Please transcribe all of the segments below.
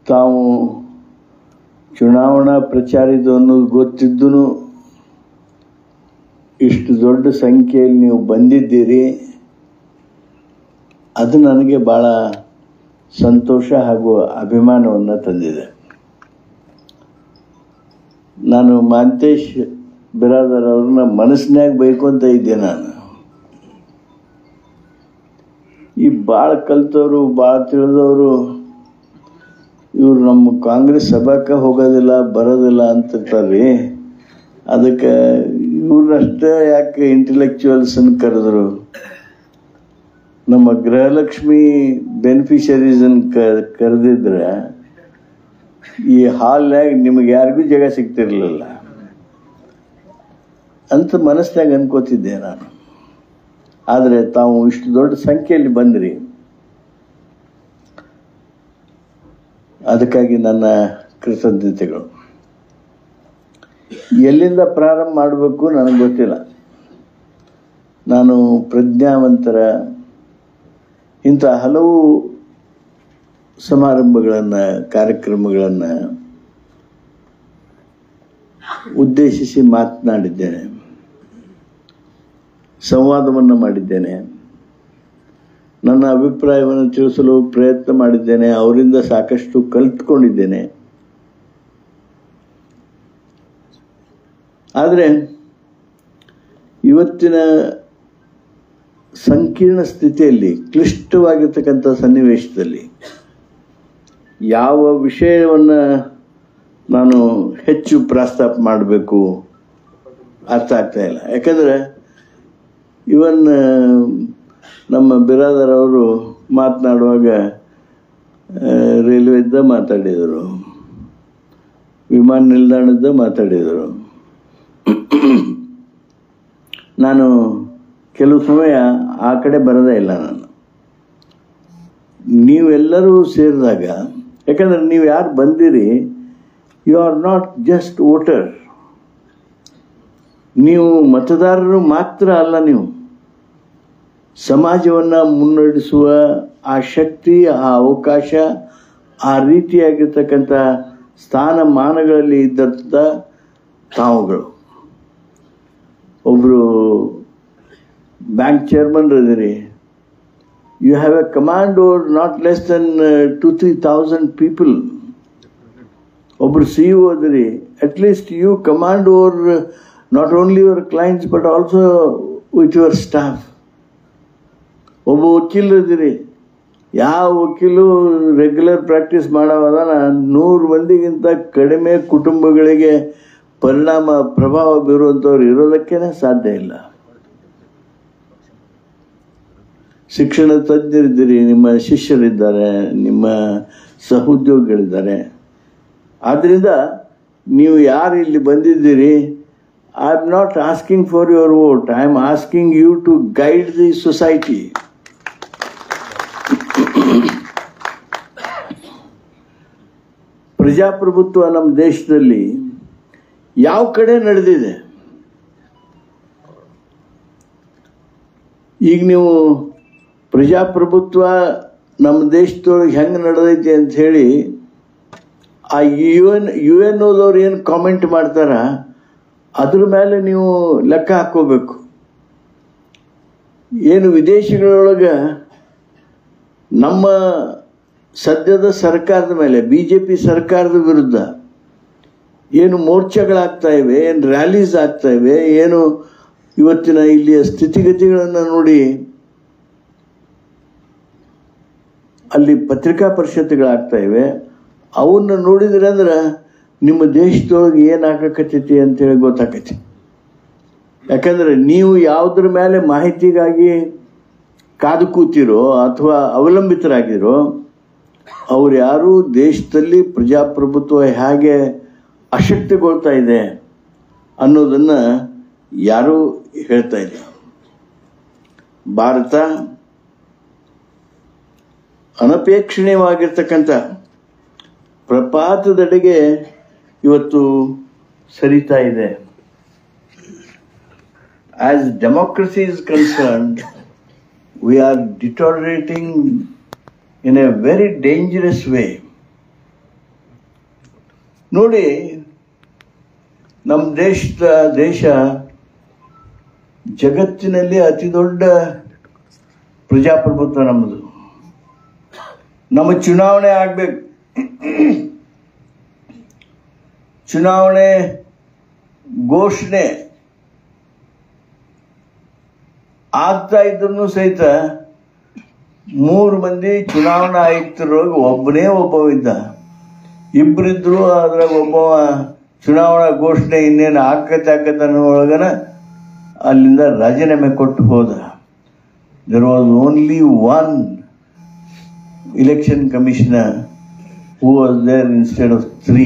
ತಾವು ಚುನಾವಣಾ ಪ್ರಚಾರಿದು ಅನ್ನೋದು ಗೊತ್ತಿದ್ದೂ ಇಷ್ಟು ದೊಡ್ಡ ಸಂಖ್ಯೆಯಲ್ಲಿ ನೀವು ಬಂದಿದ್ದೀರಿ ಅದು ನನಗೆ ಭಾಳ ಸಂತೋಷ ಹಾಗೂ ಅಭಿಮಾನವನ್ನು ತಂದಿದೆ ನಾನು ಮಾಂತೇಶ್ ಬಿರಾದರ್ ಅವ್ರನ್ನ ಮನಸ್ಸಿನಾಗ ಬೈಕೊಂತ ಇದ್ದೆ ನಾನು ಈ ಭಾಳ ಕಲ್ತವರು ಭಾಳ ತಿಳಿದವರು ಇವ್ರು ನಮ್ಮ ಕಾಂಗ್ರೆಸ್ ಸಭಾಕ್ಕೆ ಹೋಗೋದಿಲ್ಲ ಬರೋದಿಲ್ಲ ಅಂತಿರ್ತಾರೆ ಅದಕ್ಕೆ ಇವ್ರನ್ನಷ್ಟೇ ಯಾಕೆ ಇಂಟೆಲೆಕ್ಚುವಲ್ಸನ್ನು ಕರೆದ್ರು ನಮ್ಮ ಗೃಹಲಕ್ಷ್ಮಿ ಬೆನಿಫಿಷರೀಸನ್ನು ಕ ಕರೆದಿದ್ರೆ ಈ ಹಾಲ್ನಾಗ ನಿಮಗೆ ಯಾರಿಗೂ ಜಾಗ ಸಿಗ್ತಿರ್ಲಿಲ್ಲ ಅಂತ ಮನಸ್ಸಿನಾಗ ಅನ್ಕೋತಿದ್ದೆ ನಾನು ಆದರೆ ತಾವು ಇಷ್ಟು ದೊಡ್ಡ ಸಂಖ್ಯೆಯಲ್ಲಿ ಬಂದ್ರಿ ಅದಕ್ಕಾಗಿ ನನ್ನ ಕೃತಜ್ಞತೆಗಳು ಎಲ್ಲಿಂದ ಪ್ರಾರಂಭ ಮಾಡಬೇಕು ನನಗೆ ಗೊತ್ತಿಲ್ಲ ನಾನು ಪ್ರಜ್ಞಾವಂತರ ಇಂಥ ಹಲವು ಸಮಾರಂಭಗಳನ್ನು ಕಾರ್ಯಕ್ರಮಗಳನ್ನು ಉದ್ದೇಶಿಸಿ ಮಾತನಾಡಿದ್ದೇನೆ ಸಂವಾದವನ್ನು ಮಾಡಿದ್ದೇನೆ ನನ್ನ ಅಭಿಪ್ರಾಯವನ್ನು ತಿಳಿಸಲು ಪ್ರಯತ್ನ ಮಾಡಿದ್ದೇನೆ ಅವರಿಂದ ಸಾಕಷ್ಟು ಕಲಿತ್ಕೊಂಡಿದ್ದೇನೆ ಆದರೆ ಇವತ್ತಿನ ಸಂಕೀರ್ಣ ಸ್ಥಿತಿಯಲ್ಲಿ ಕ್ಲಿಷ್ಟವಾಗಿರ್ತಕ್ಕಂಥ ಸನ್ನಿವೇಶದಲ್ಲಿ ಯಾವ ವಿಷಯವನ್ನು ನಾನು ಹೆಚ್ಚು ಪ್ರಸ್ತಾಪ ಮಾಡಬೇಕು ಅರ್ಥ ಆಗ್ತಾ ಇಲ್ಲ ಯಾಕಂದರೆ ಇವನ್ ನಮ್ಮ ಬಿರಾದರ್ ಅವರು ಮಾತನಾಡುವಾಗ ರೈಲ್ವೆದ್ದ ಮಾತಾಡಿದರು ವಿಮಾನ ನಿಲ್ದಾಣದ ಮಾತಾಡಿದರು ನಾನು ಕೆಲವು ಸಮಯ ಆ ಕಡೆ ಬರೋದೇ ಇಲ್ಲ ನಾನು ನೀವೆಲ್ಲರೂ ಸೇರಿದಾಗ ಯಾಕಂದ್ರೆ ನೀವು ಯಾರು ಬಂದಿರಿ you are not just voter ನೀವು ಮತದಾರರು ಮಾತ್ರ ಅಲ್ಲ ನೀವು ಸಮಾಜವನ್ನು ಮುನ್ನಡೆಸುವ ಆ ಶಕ್ತಿ ಆ ಅವಕಾಶ ಆ ರೀತಿಯಾಗಿರ್ತಕ್ಕಂಥ ಸ್ಥಾನಮಾನಗಳಲ್ಲಿ ಇದ್ದಂಥ ತಾವುಗಳು ಒಬ್ಬರು ಬ್ಯಾಂಕ್ ಚೇರ್ಮನ್ ಇದ್ದೀರಿ you have a command over not less than two three thousand people ಒಬ್ಬರು ಸಿ ಇ ಓದಿರಿ at least you command over not only your clients but also with your staff ಒಬ್ಬ ವಕೀಲರು ಇದ್ದೀರಿ ಯಾವ ವಕೀಲು ರೆಗ್ಯುಲರ್ ಪ್ರಾಕ್ಟೀಸ್ ಮಾಡೋದನ್ನ ನೂರು ಮಂದಿಗಿಂತ ಕಡಿಮೆ ಕುಟುಂಬಗಳಿಗೆ ಪರಿಣಾಮ ಪ್ರಭಾವ ಬೀರುವಂಥವ್ರು ಇರೋದಕ್ಕೇನೆ ಸಾಧ್ಯ ಇಲ್ಲ ಶಿಕ್ಷಣ ತಜ್ಞರಿದ್ದೀರಿ ನಿಮ್ಮ ಶಿಷ್ಯರಿದ್ದಾರೆ ನಿಮ್ಮ ಸಹೋದ್ಯೋಗಿಗಳಿದ್ದಾರೆ ಆದ್ದರಿಂದ ನೀವು ಯಾರು ಇಲ್ಲಿ ಬಂದಿದ್ದೀರಿ I am not asking for your vote I am asking you to guide the society ಪ್ರಜಾಪ್ರಭುತ್ವ ನಮ್ಮ ದೇಶದಲ್ಲಿ ಯಾವ ಕಡೆ ನಡೆದಿದೆ ಈಗ ನೀವು ಪ್ರಜಾಪ್ರಭುತ್ವ ನಮ್ಮ ದೇಶದೊಳಗೆ ಹೆಂಗೆ ನಡೆದೈತಿ ಅಂತ ಹೇಳಿ ಆ ಯು ಎನ್ ಯು ಎನ್ ಓದವ್ರು ಏನು ಕಾಮೆಂಟ್ ಮಾಡ್ತಾರ ಅದ್ರ ಮೇಲೆ ನೀವು ಲೆಕ್ಕ ಹಾಕೋಬೇಕು ಏನು ವಿದೇಶಗಳೊಳಗೆ ನಮ್ಮ ಸದ್ಯದ ಸರ್ಕಾರದ ಮೇಲೆ ಬಿ ಜೆ ಪಿ ಸರ್ಕಾರದ ವಿರುದ್ಧ ಏನು ಮೋರ್ಚಾಗಳಾಗ್ತಾ ಇವೆ ಏನು ರ್ಯಾಲೀಸ್ ಆಗ್ತಾ ಇವೆ ಏನು ಇವತ್ತಿನ ಇಲ್ಲಿಯ ಸ್ಥಿತಿಗತಿಗಳನ್ನು ನೋಡಿ ಅಲ್ಲಿ ಪತ್ರಿಕಾ ಪರಿಷತ್ತುಗಳಾಗ್ತಾ ಇವೆ ಅವನ್ನ ನೋಡಿದ್ರೆ ಅಂದ್ರೆ ನಿಮ್ಮ ದೇಶದೊಳಗೆ ಏನು ಆಗಕತ್ತೈತಿ ಅಂತೇಳಿ ಗೊತ್ತಾಕೈತಿ ಯಾಕಂದ್ರೆ ನೀವು ಯಾವುದ್ರ ಮೇಲೆ ಮಾಹಿತಿಗಾಗಿ ಕಾದು ಕೂತಿರೋ ಅಥವಾ ಅವಲಂಬಿತರಾಗಿರೋ ಅವ್ರು ಯಾರು ದೇಶದಲ್ಲಿ ಪ್ರಜಾಪ್ರಭುತ್ವ ಹೇಗೆ ಅಶಕ್ತಿಗೊಳ್ತಾ ಇದೆ ಅನ್ನೋದನ್ನು ಯಾರೂ ಹೇಳ್ತಾ ಇಲ್ಲ ಭಾರತ ಅನಪೇಕ್ಷಣೀಯವಾಗಿರ್ತಕ್ಕಂಥ ಪ್ರಪಾತದೆಡೆಗೆ ಇವತ್ತು ಸರಿತಾ ಇದೆ as democracy is concerned we are deteriorating in a very dangerous way. ನೋಡಿ ನಮ್ಮ ದೇಶದ ದೇಶ ಜಗತ್ತಿನಲ್ಲಿ ಅತಿ ದೊಡ್ಡ ಪ್ರಜಾಪ್ರಭುತ್ವ ನಮ್ಮದು ನಮ್ಮ ಚುನಾವಣೆ ಆಗ್ಬೇಕು ಚುನಾವಣೆ ಘೋಷಣೆ ಆಗ್ತಾ ಇದ್ರು ಸಹಿತ ಮೂರು ಮಂದಿ ಚುನಾವಣಾ ಆಯುಕ್ತರೊಳಗೆ ಒಬ್ಬನೇ ಒಬ್ಬವಿದ್ದ ಇಬ್ಬರಿದ್ರು ಅದ್ರಾಗ ಒಬ್ಬವ ಚುನಾವಣಾ ಘೋಷಣೆ ಇನ್ನೇನು ಆಕತ್ತೆ ಆಕತ್ತೆ ಅನ್ನೋ ಒಳಗನ ಅಲ್ಲಿಂದ ರಾಜೀನಾಮೆ ಕೊಟ್ಟು ಹೋದ there was only one election commissioner who was there instead of three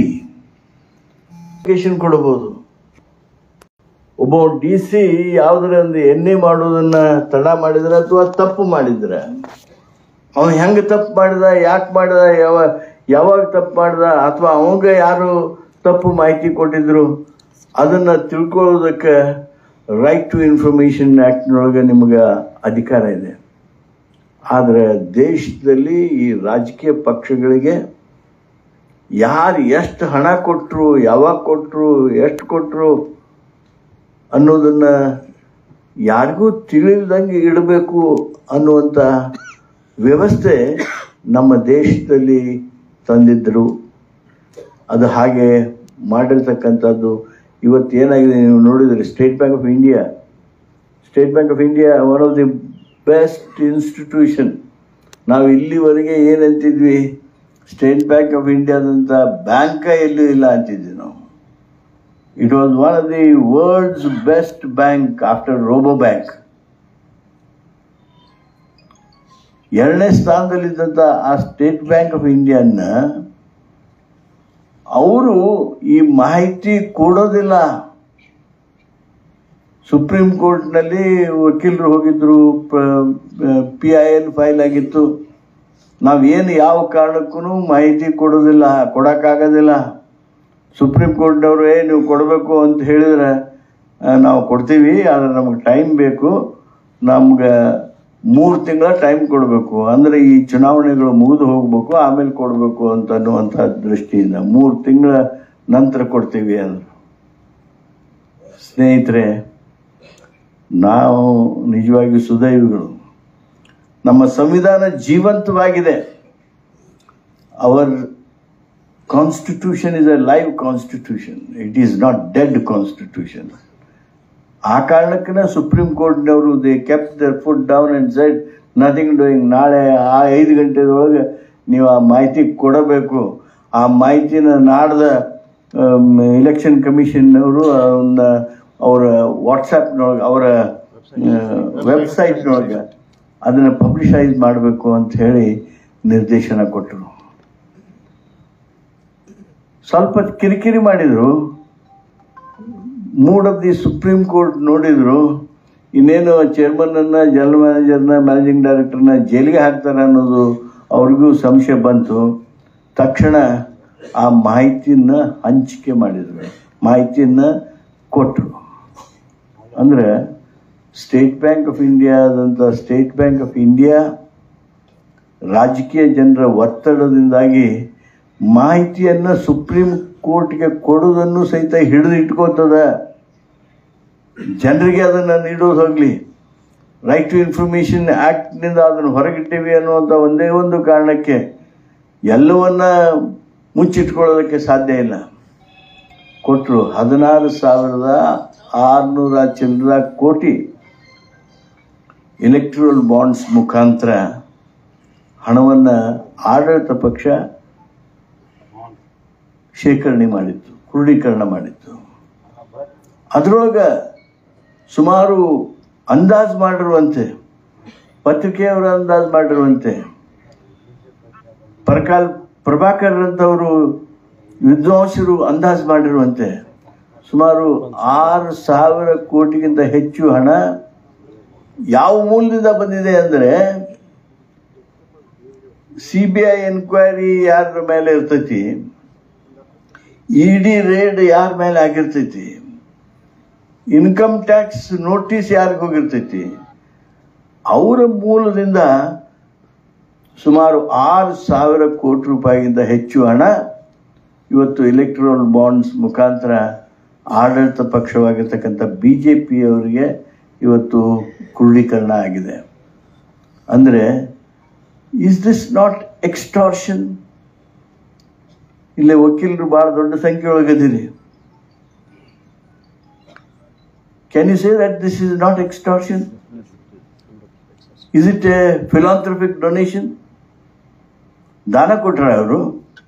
ಕೊಡಬಹುದು ಒಬ್ಬ ಡಿ ಸಿ ಯಾವುದರ ಒಂದು ಎಣ್ಣೆ ಮಾಡೋದನ್ನ ತಡ ಮಾಡಿದ್ರ ಅಥವಾ ತಪ್ಪು ಮಾಡಿದ್ರ ಅವನು ಹೆಂಗೆ ತಪ್ಪು ಮಾಡಿದ ಯಾಕೆ ಮಾಡಿದ ಯಾವ ಯಾವಾಗ ತಪ್ಪು ಮಾಡಿದ ಅಥವಾ ಅವಾಗ ಯಾರು ತಪ್ಪು ಮಾಹಿತಿ ಕೊಟ್ಟಿದ್ರು ಅದನ್ನ ತಿಳ್ಕೊಳ್ಳೋದಕ್ಕೆ ರೈಟ್ ಟು ಇನ್ಫಾರ್ಮೇಶನ್ ಆ್ಯಕ್ಟ್ನೊಳಗೆ ನಿಮಗೆ ಅಧಿಕಾರ ಇದೆ ಆದರೆ ದೇಶದಲ್ಲಿ ಈ ರಾಜಕೀಯ ಪಕ್ಷಗಳಿಗೆ ಯಾರು ಎಷ್ಟು ಹಣ ಕೊಟ್ಟರು ಯಾವಾಗ ಕೊಟ್ಟರು ಎಷ್ಟು ಕೊಟ್ಟರು ಅನ್ನೋದನ್ನ ಯಾರಿಗೂ ತಿಳಿಲ್ದಂಗೆ ಇಡಬೇಕು ಅನ್ನುವಂಥ ವ್ಯವಸ್ಥೆ ನಮ್ಮ ದೇಶದಲ್ಲಿ ತಂದಿದ್ದರು ಅದು ಹಾಗೆ ಮಾಡಿರ್ತಕ್ಕಂಥದ್ದು ಇವತ್ತು ಏನಾಗಿದೆ ನೀವು ನೋಡಿದರೆ State Bank of India State Bank of India one of the best institution ನಾವು ಇಲ್ಲಿವರೆಗೆ ಏನಂತಿದ್ವಿ ಸ್ಟೇಟ್ ಬ್ಯಾಂಕ್ ಆಫ್ ಇಂಡಿಯಾದಂಥ ಬ್ಯಾಂಕ ಎಲ್ಲೂ ಇಲ್ಲ ಅಂತಿದ್ವಿ ನಾವು it was one of the world's best bank after Rabobank ಎರಡನೇ ಸ್ಥಾನದಲ್ಲಿದ್ದಂಥ ಆ ಸ್ಟೇಟ್ ಬ್ಯಾಂಕ್ ಆಫ್ ಇಂಡಿಯಾನ ಅವರು ಈ ಮಾಹಿತಿ ಕೊಡೋದಿಲ್ಲ ಸುಪ್ರೀಂ ಕೋರ್ಟ್ನಲ್ಲಿ ವಕೀಲರು ಹೋಗಿದ್ರು ಪಿ ಐ ಎಲ್ ಫೈಲ್ ಆಗಿತ್ತು ನಾವೇನು ಯಾವ ಕಾರಣಕ್ಕೂ ಮಾಹಿತಿ ಕೊಡೋದಿಲ್ಲ ಕೊಡೋಕ್ಕಾಗೋದಿಲ್ಲ ಸುಪ್ರೀಂ ಕೋರ್ಟ್ನವರು ಏ ನೀವು ಕೊಡಬೇಕು ಅಂತ ಹೇಳಿದ್ರೆ ಆ, ನಾವು ಕೊಡ್ತೀವಿ ಆದರೆ ನಮಗೆ ಟೈಮ್ ಬೇಕು ನಮ್ಗೆ ಮೂರು ತಿಂಗಳ ಟೈಮ್ ಕೊಡಬೇಕು ಅಂದರೆ ಈ ಚುನಾವಣೆಗಳು ಮುಗಿದು ಹೋಗಬೇಕು ಆಮೇಲೆ ಕೊಡಬೇಕು ಅಂತ ಅನ್ನುವಂಥ ದೃಷ್ಟಿಯಿಂದ ಮೂರು ತಿಂಗಳ ನಂತರ ಕೊಡ್ತೀವಿ ಅಂದರು ಸ್ನೇಹಿತರೆ ನಾವು ನಿಜವಾಗಿ ಸುದೈವಿಗಳು ನಮ್ಮ ಸಂವಿಧಾನ ಜೀವಂತವಾಗಿದೆ our constitution is a live constitution it is not dead constitution ಆ ಕಾರಣಕ್ಕೆ ಸುಪ್ರೀಂ ಕೋರ್ಟ್ನವರು they kept their foot down and said nothing doing ನಾಳೆ ಆ ಐದು ಗಂಟೆದೊಳಗೆ ನೀವು ಆ ಮಾಹಿತಿ ಕೊಡಬೇಕು ಆ ಮಾಹಿತಿನ ನಾಡ್ದ ಇಲೆಕ್ಷನ್ ಕಮಿಷನ್ನವರು ಅವನ್ನ ಅವರ ವಾಟ್ಸಪ್ನೊಳಗೆ ಅವರ ವೆಬ್ಸೈಟ್ನೊಳಗೆ ಅದನ್ನು ಪಬ್ಲಿಷೈಸ್ ಮಾಡಬೇಕು ಅಂತ ಹೇಳಿ ನಿರ್ದೇಶನ ಕೊಟ್ಟರು ಸ್ವಲ್ಪ ಕಿರಿಕಿರಿ ಮಾಡಿದರು mood of the supreme court ನೋಡಿದ್ರು ಇನ್ನೇನು ಚೇರ್ಮನ್ನನ್ನು ಜನರಲ್ ಮ್ಯಾನೇಜರ್ನ ಮ್ಯಾನೇಜಿಂಗ್ ಡೈರೆಕ್ಟರ್ನ ಜೈಲಿಗೆ ಹಾಕ್ತಾರೆ ಅನ್ನೋದು ಅವ್ರಿಗೂ ಸಂಶಯ ಬಂತು ತಕ್ಷಣ ಆ ಮಾಹಿತಿನ ಹಂಚಿಕೆ ಮಾಡಿದರು ಮಾಹಿತಿಯನ್ನು ಕೊಟ್ಟರು ಅಂದರೆ ಸ್ಟೇಟ್ ಬ್ಯಾಂಕ್ ಆಫ್ ಇಂಡಿಯಾದಂಥ ಸ್ಟೇಟ್ ಬ್ಯಾಂಕ್ ಆಫ್ ಇಂಡಿಯಾ ರಾಜಕೀಯ ಜನರ ಒತ್ತಡದಿಂದಾಗಿ ಮಾಹಿತಿಯನ್ನು ಸುಪ್ರೀಂ ಕೋರ್ಟ್ಗೆ ಕೊಡೋದನ್ನು ಸಹಿತ ಹಿಡಿದು ಇಟ್ಕೋತದ ಜನರಿಗೆ ಅದನ್ನು ನೀಡೋದು ಹೋಗಲಿ ರೈಟ್ ಟು ಇನ್ಫಾರ್ಮೇಷನ್ ಆ್ಯಕ್ಟ್ನಿಂದ ಅದನ್ನು ಹೊರಗಿಟ್ಟಿವಿ ಅನ್ನುವಂಥ ಒಂದೇ ಒಂದು ಕಾರಣಕ್ಕೆ ಎಲ್ಲವನ್ನ ಮುಚ್ಚಿಟ್ಕೊಳ್ಳೋದಕ್ಕೆ ಸಾಧ್ಯ ಇಲ್ಲ ಕೊಟ್ಟರು ಹದಿನಾರು ಸಾವಿರದ ಆರುನೂರ ಚಿಲ್ಲರ ಕೋಟಿ ಎಲೆಕ್ಟ್ರಲ್ ಬಾಂಡ್ಸ್ ಮುಖಾಂತರ ಹಣವನ್ನು ಆಡಳಿತ ಪಕ್ಷ ಶೇಖರಣೆ ಮಾಡಿತ್ತು ಕ್ರೋಢೀಕರಣ ಮಾಡಿತ್ತು ಅದರೊಳಗೆ ಸುಮಾರು ಅಂದಾಜು ಮಾಡಿರುವಂತೆ ಪತ್ರಿಕೆಯವರು ಅಂದಾಜು ಮಾಡಿರುವಂತೆ ಪರಕಾಲ್ ಪ್ರಭಾಕರ್ ಅಂತವರು ವಿದ್ವಾಂಸರು ಅಂದಾಜು ಮಾಡಿರುವಂತೆ ಸುಮಾರು ಆರು ಸಾವಿರ ಕೋಟಿಗಿಂತ ಹೆಚ್ಚು ಹಣ ಯಾವ ಮೂಲದಿಂದ ಬಂದಿದೆ ಅಂದರೆ ಸಿ ಬಿ ಐ ಎನ್ಕ್ವೈರಿ ಯಾರ ಮೇಲೆ ಇರ್ತೈತಿ ಇ ಡಿ ರೇಡ್ ಯಾರ ಮೇಲೆ ಆಗಿರ್ತೈತಿ ಇನ್ಕಮ್ ಟ್ಯಾಕ್ಸ್ ನೋಟಿಸ್ ಯಾರಿಗೆ ಹೋಗಿರ್ತೈತಿ ಅವರ ಮೂಲದಿಂದ ಸುಮಾರು ಆರು ಸಾವಿರ ಕೋಟಿ ರೂಪಾಯಿಗಿಂತ ಹೆಚ್ಚು ಹಣ ಇವತ್ತು ಇಲೆಕ್ಟ್ರಲ್ ಬಾಂಡ್ಸ್ ಮುಖಾಂತರ ಆಡಳಿತ ಪಕ್ಷವಾಗಿರ್ತಕ್ಕಂಥ ಬಿ ಜೆ ಪಿಯವರಿಗೆ ಇವತ್ತು ಕ್ರೋಢೀಕರಣ ಆಗಿದೆ ಅಂದರೆ ಈಸ್ ದಿಸ್ ನಾಟ್ ಎಕ್ಸ್ಟಾರ್ಷನ್ ಇಲ್ಲೇ ವಕೀಲರು ಭಾಳ ದೊಡ್ಡ ಸಂಖ್ಯೆ ಒಳಗದಿರಿ can you say that this is not extortion is it a philanthropic donation ದಾನ ಕೊಟ್ರ ಅವರು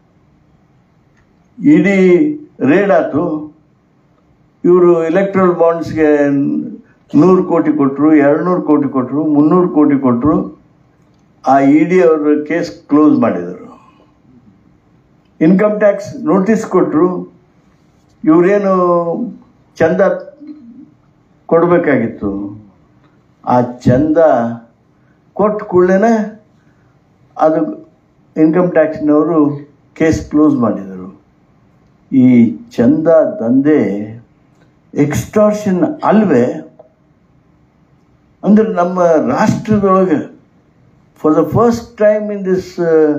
ಇಡೀ ರೇಡ್ ಆಯ್ತು ಇವರು ಎಲೆಕ್ಟ್ರಲ್ ಬಾಂಡ್ಸ್ಗೆ ನೂರು ಕೋಟಿ ಕೊಟ್ಟರು ಎರಡುನೂರು ಕೋಟಿ ಕೊಟ್ಟರು ಮುನ್ನೂರು ಕೋಟಿ ಕೊಟ್ಟರು ಆ ಇ ಡಿ ಅವರು ಕೇಸ್ ಕ್ಲೋಸ್ ಮಾಡಿದರು ಇನ್ಕಮ್ ಟ್ಯಾಕ್ಸ್ ನೋಟಿಸ್ ಕೊಟ್ಟರು ಇವರೇನು ಚಂದ ಕೊಡಬೇಕಾಗಿತ್ತು ಆ ಚಂದ ಕೊಟ್ಟ ಕೂಡಲೇ ಅದು ಇನ್ಕಮ್ ಟ್ಯಾಕ್ಸ್ನವರು ಕೇಸ್ ಕ್ಲೋಸ್ ಮಾಡಿದರು ಈ ಚಂದ ದಂಧೆ ಎಕ್ಸ್ಟಾರ್ಷನ್ ಅಲ್ವೇ ಅಂದ್ರೆ ನಮ್ಮ ರಾಷ್ಟ್ರದೊಳಗೆ for the first time in this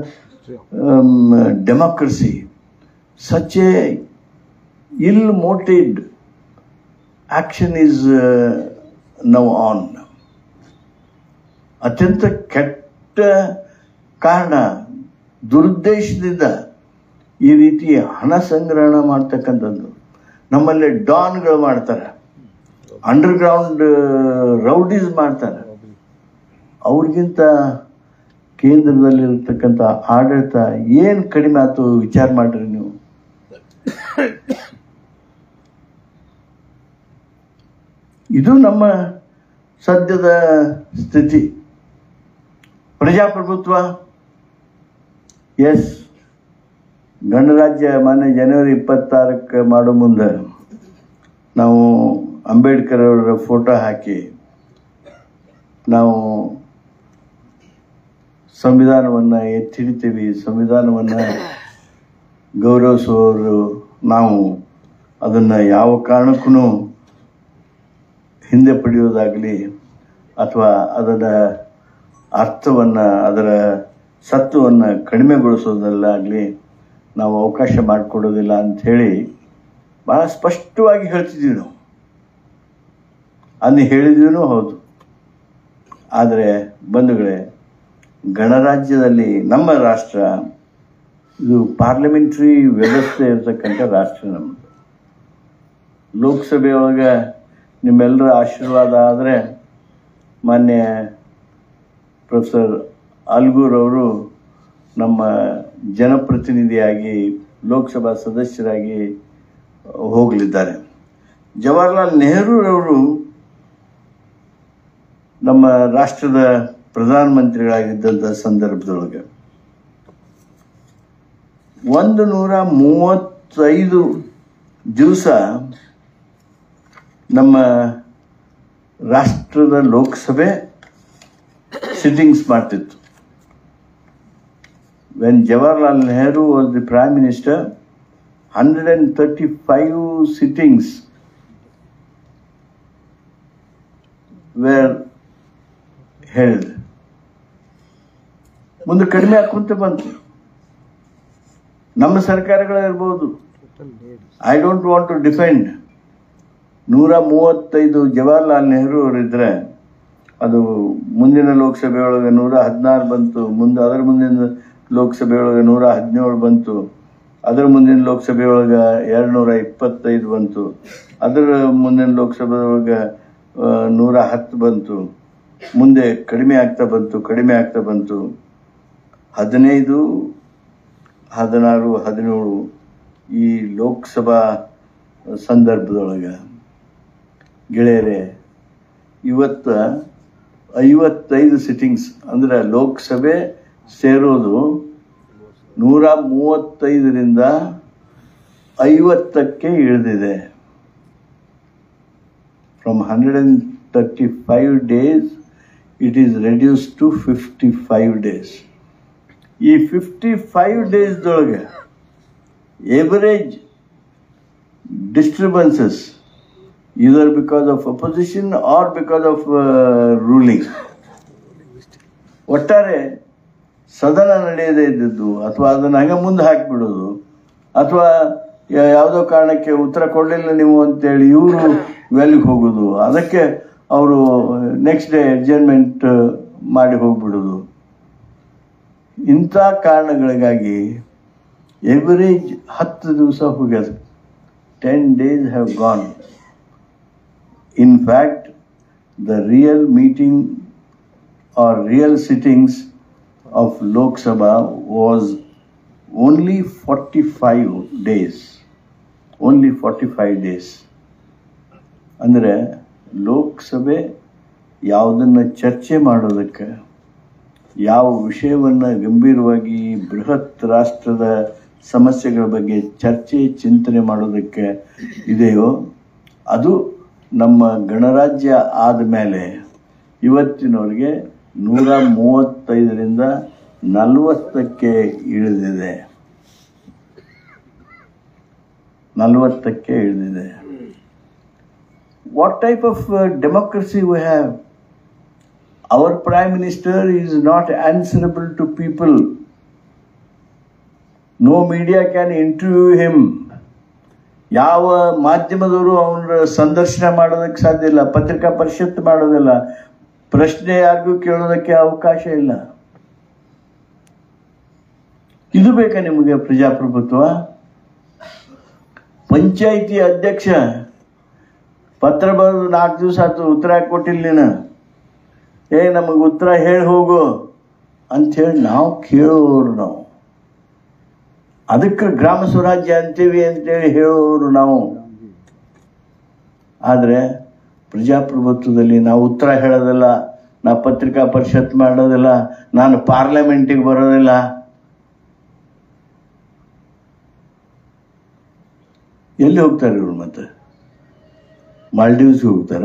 democracy such a ill mooted action is now on ಅತ್ಯಂತ ಕೆಟ್ಟ ಕಾರಣ ದುರುದ್ದೇಶದಿಂದ ಈ ರೀತಿ ಹಣ ಸಂಗ್ರಹಣ ಮಾಡ್ತಕ್ಕಂಥದ್ದು ನಮ್ಮಲ್ಲಿ ಡಾನ್ಗಳು ಮಾಡ್ತಾರೆ ಅಂಡರ್ಗ್ರೌಂಡ್ ರೌಡೀಸ್ ಮಾಡ್ತಾರೆ ಅವ್ರಿಗಿಂತ ಕೇಂದ್ರದಲ್ಲಿರ್ತಕ್ಕಂಥ ಆಡಳಿತ ಏನು ಕಡಿಮೆ ಆಯ್ತು ವಿಚಾರ ಮಾಡ್ರಿ ನೀವು ಇದು ನಮ್ಮ ಸದ್ಯದ ಸ್ಥಿತಿ ಪ್ರಜಾಪ್ರಭುತ್ವ ಎಸ್ ಗಣರಾಜ್ಯ ಮಾನ್ಯ ಜನವರಿ ಇಪ್ಪತ್ತಾರಕ್ಕೆ ಮಾಡೋ ಮುಂದೆ ನಾವು ಅಂಬೇಡ್ಕರ್ ಅವರ ಫೋಟೋ ಹಾಕಿ ನಾವು ಸಂವಿಧಾನವನ್ನು ಎತ್ತಿ ಹಿಡಿತೀವಿ ಸಂವಿಧಾನವನ್ನು ಗೌರವಿಸುವವರು ನಾವು ಅದನ್ನು ಯಾವ ಕಾರಣಕ್ಕೂ ಹಿಂದೆ ಪಡೆಯೋದಾಗಲಿ ಅಥವಾ ಅದರ ಅರ್ಥವನ್ನು ಅದರ ಸತ್ವವನ್ನು ಕಡಿಮೆಗೊಳಿಸೋದಲ್ಲಾಗಲಿ ನಾವು ಅವಕಾಶ ಮಾಡಿಕೊಡೋದಿಲ್ಲ ಅಂಥೇಳಿ ಭಾಳ ಸ್ಪಷ್ಟವಾಗಿ ಹೇಳ್ತಿದ್ದೀವಿ ನಾವು ಅಂದು ಹೇಳಿದ್ವಿ ಹೌದು ಆದರೆ ಬಂಧುಗಳೇ ಗಣರಾಜ್ಯದಲ್ಲಿ ನಮ್ಮ ರಾಷ್ಟ್ರ ಇದು ಪಾರ್ಲಿಮೆಂಟ್ರಿ ವ್ಯವಸ್ಥೆ ಇರತಕ್ಕಂಥ ರಾಷ್ಟ್ರ ನಮ್ಮದು ಲೋಕಸಭೆಯೊಳಗೆ ನಿಮ್ಮೆಲ್ಲರ ಆಶೀರ್ವಾದ ಆದರೆ ಮಾನ್ಯ ಪ್ರೊಫೆಸರ್ ಅಲ್ಗೂರ್ ಅವರು ನಮ್ಮ ಜನಪ್ರತಿನಿಧಿಯಾಗಿ ಲೋಕಸಭಾ ಸದಸ್ಯರಾಗಿ ಹೋಗಲಿದ್ದಾರೆ ಜವಾಹರ್ಲಾಲ್ ನೆಹರೂರವರು ನಮ್ಮ ರಾಷ್ಟ್ರದ ಪ್ರಧಾನಮಂತ್ರಿಗಳಾಗಿದ್ದಂಥ ಸಂದರ್ಭದೊಳಗೆ ಒಂದು ನೂರ ಮೂವತ್ತೈದು ದಿವಸ ನಮ್ಮ ರಾಷ್ಟ್ರದ ಲೋಕಸಭೆ ಸಿಟ್ಟಿಂಗ್ಸ್ ಮಾಡ್ತಿತ್ತು when Jawaharlal Nehru was the prime minister hundred and thirty five sittings were held ಮುಂದೆ ಕಡಿಮೆ ಆಕ್ಕುಂತ ಬಂತು ನಮ್ಮ ಸರ್ಕಾರಗಳಿರ್ಬೋದು I don't want to defend ನೂರ ಮೂವತ್ತೈದು ಜವಾಹರ್ಲಾಲ್ ನೆಹರು ಅವರಿದ್ದರೆ ಅದು ಮುಂದಿನ ಲೋಕಸಭೆಯೊಳಗೆ ನೂರ ಹದಿನಾರು ಬಂತು ಮುಂದೆ ಅದರ ಮುಂದಿನ ಲೋಕಸಭೆಯೊಳಗೆ ನೂರ ಹದಿನೇಳು ಬಂತು ಅದರ ಮುಂದಿನ ಲೋಕಸಭೆಯೊಳಗೆ ಎರಡು ನೂರ ಇಪ್ಪತ್ತೈದು ಬಂತು ಅದರ ಮುಂದಿನ ಲೋಕಸಭೆಯೊಳಗೆ ಆ, ನೂರ ಹತ್ತು ಬಂತು ಮುಂದೆ ಕಡಿಮೆ ಆಗ್ತಾ ಬಂತು ಕಡಿಮೆ ಆಗ್ತಾ ಬಂತು ಹದಿನೈದು ಹದಿನಾರು ಹದಿನೇಳು ಈ ಲೋಕಸಭಾ ಸಂದರ್ಭದೊಳಗೆ ಗೆಳೆಯರೇ ಇವತ್ತ ಐವತ್ತೈದು ಸಿಟ್ಟಿಂಗ್ಸ್ ಅಂದ್ರೆ ಲೋಕಸಭೆ ಸೇರೋದು ನೂರ ಮೂವತ್ತೈದರಿಂದ ಐವತ್ತಕ್ಕೆ ಇಳಿದಿದೆ from hundred and thirty five days it is reduce to fifty five days ಈ ಫಿಫ್ಟಿ ಫೈವ್ ಡೇಸ್ದೊಳಗೆ average disturbances either because of opposition or because of uh, ruling. ಒಟ್ಟಾರೆ ಸದನ ನಡೆಯದೇ ಇದ್ದದ್ದು ಅಥವಾ ಅದನ್ನು ಹಂಗೆ ಮುಂದೆ ಹಾಕಿಬಿಡೋದು ಅಥವಾ ಯಾವುದೋ ಕಾರಣಕ್ಕೆ ಉತ್ತರ ಕೊಡಲಿಲ್ಲ ನೀವು ಅಂತೇಳಿ ಇವರು ವೆಲ್ಗೆ ಹೋಗೋದು ಅದಕ್ಕೆ ಅವರು ನೆಕ್ಸ್ಟ್ ಡೇ ಅಡ್ಜರ್ಮೆಂಟ್ ಮಾಡಿ ಹೋಗ್ಬಿಡೋದು ಇಂಥ ಕಾರಣಗಳಿಗಾಗಿ ಎವರೇಜ್ ಹತ್ತು ದಿವಸ ಹೋಗ್ಯದ ten days have gone in fact the real meeting or real sittings of Lok Sabha was only forty five days only forty five days ಅಂದರೆ ಲೋಕಸಭೆ ಯಾವುದನ್ನು ಚರ್ಚೆ ಮಾಡೋದಕ್ಕೆ ಯಾವ ವಿಷಯವನ್ನು ಗಂಭೀರವಾಗಿ ಬೃಹತ್ ರಾಷ್ಟ್ರದ ಸಮಸ್ಯೆಗಳ ಬಗ್ಗೆ ಚರ್ಚೆ ಚಿಂತನೆ ಮಾಡೋದಕ್ಕೆ ಇದೆಯೋ ಅದು ನಮ್ಮ ಗಣರಾಜ್ಯ ಆದ ಮೇಲೆ ಇವತ್ತಿನವರೆಗೆ ನೂರ ಮೂವತ್ತೈದರಿಂದ ನಲವತ್ತಕ್ಕೆ ಇಳಿದಿದೆ ನಲವತ್ತಕ್ಕೆ ಇಳಿದಿದೆ what type of democracy we have our prime minister is not answerable to people no media can interview him ಯಾವ ಮಾಧ್ಯಮದವರು ಅವನ ಸಂದರ್ಶನ ಮಾಡೋದಕ್ಕೆ ಸಾಧ್ಯ ಇಲ್ಲ ಪತ್ರಿಕಾ ಪರಿಷತ್ ಮಾಡೋದಿಲ್ಲ ಪ್ರಶ್ನೆ ಯಾರಿಗೂ ಕೇಳೋದಕ್ಕೆ ಅವಕಾಶ ಇಲ್ಲ ಇದು ಬೇಕಾ ನಿಮಗೆ ಪ್ರಜಾಪ್ರಭುತ್ವ ಪಂಚಾಯಿತಿ ಅಧ್ಯಕ್ಷ ಪತ್ರ ಬರೆದು ನಾಲ್ಕು ದಿವಸ ಆಯ್ತು ಉತ್ತರ ಕೊಟ್ಟಿಲ್ಲ ನೀನು ಏ ನಮಗೆ ಉತ್ತರ ಹೇಳಿ ಹೋಗು ಅಂಥೇಳಿ ನಾವು ಕೇಳೋರು ನಾವು ಅದಕ್ಕೆ ಗ್ರಾಮ ಸ್ವರಾಜ್ಯ ಅಂತೀವಿ ಅಂತೇಳಿ ಹೇಳೋರು ನಾವು ಆದರೆ ಪ್ರಜಾಪ್ರಭುತ್ವದಲ್ಲಿ ನಾವು ಉತ್ತರ ಹೇಳೋದಿಲ್ಲ ನಾ ಪತ್ರಿಕಾ ಪರಿಷತ್ ಮಾಡೋದಿಲ್ಲ ನಾನು ಪಾರ್ಲಿಮೆಂಟಿಗೆ ಬರೋದಿಲ್ಲ ಎಲ್ಲಿ ಹೋಗ್ತಾರೆ ಇವ್ರು ಮತ್ತೆ ಮಾಲ್ಡೀವ್ಸ್ಗೆ ಹೋಗ್ತಾರ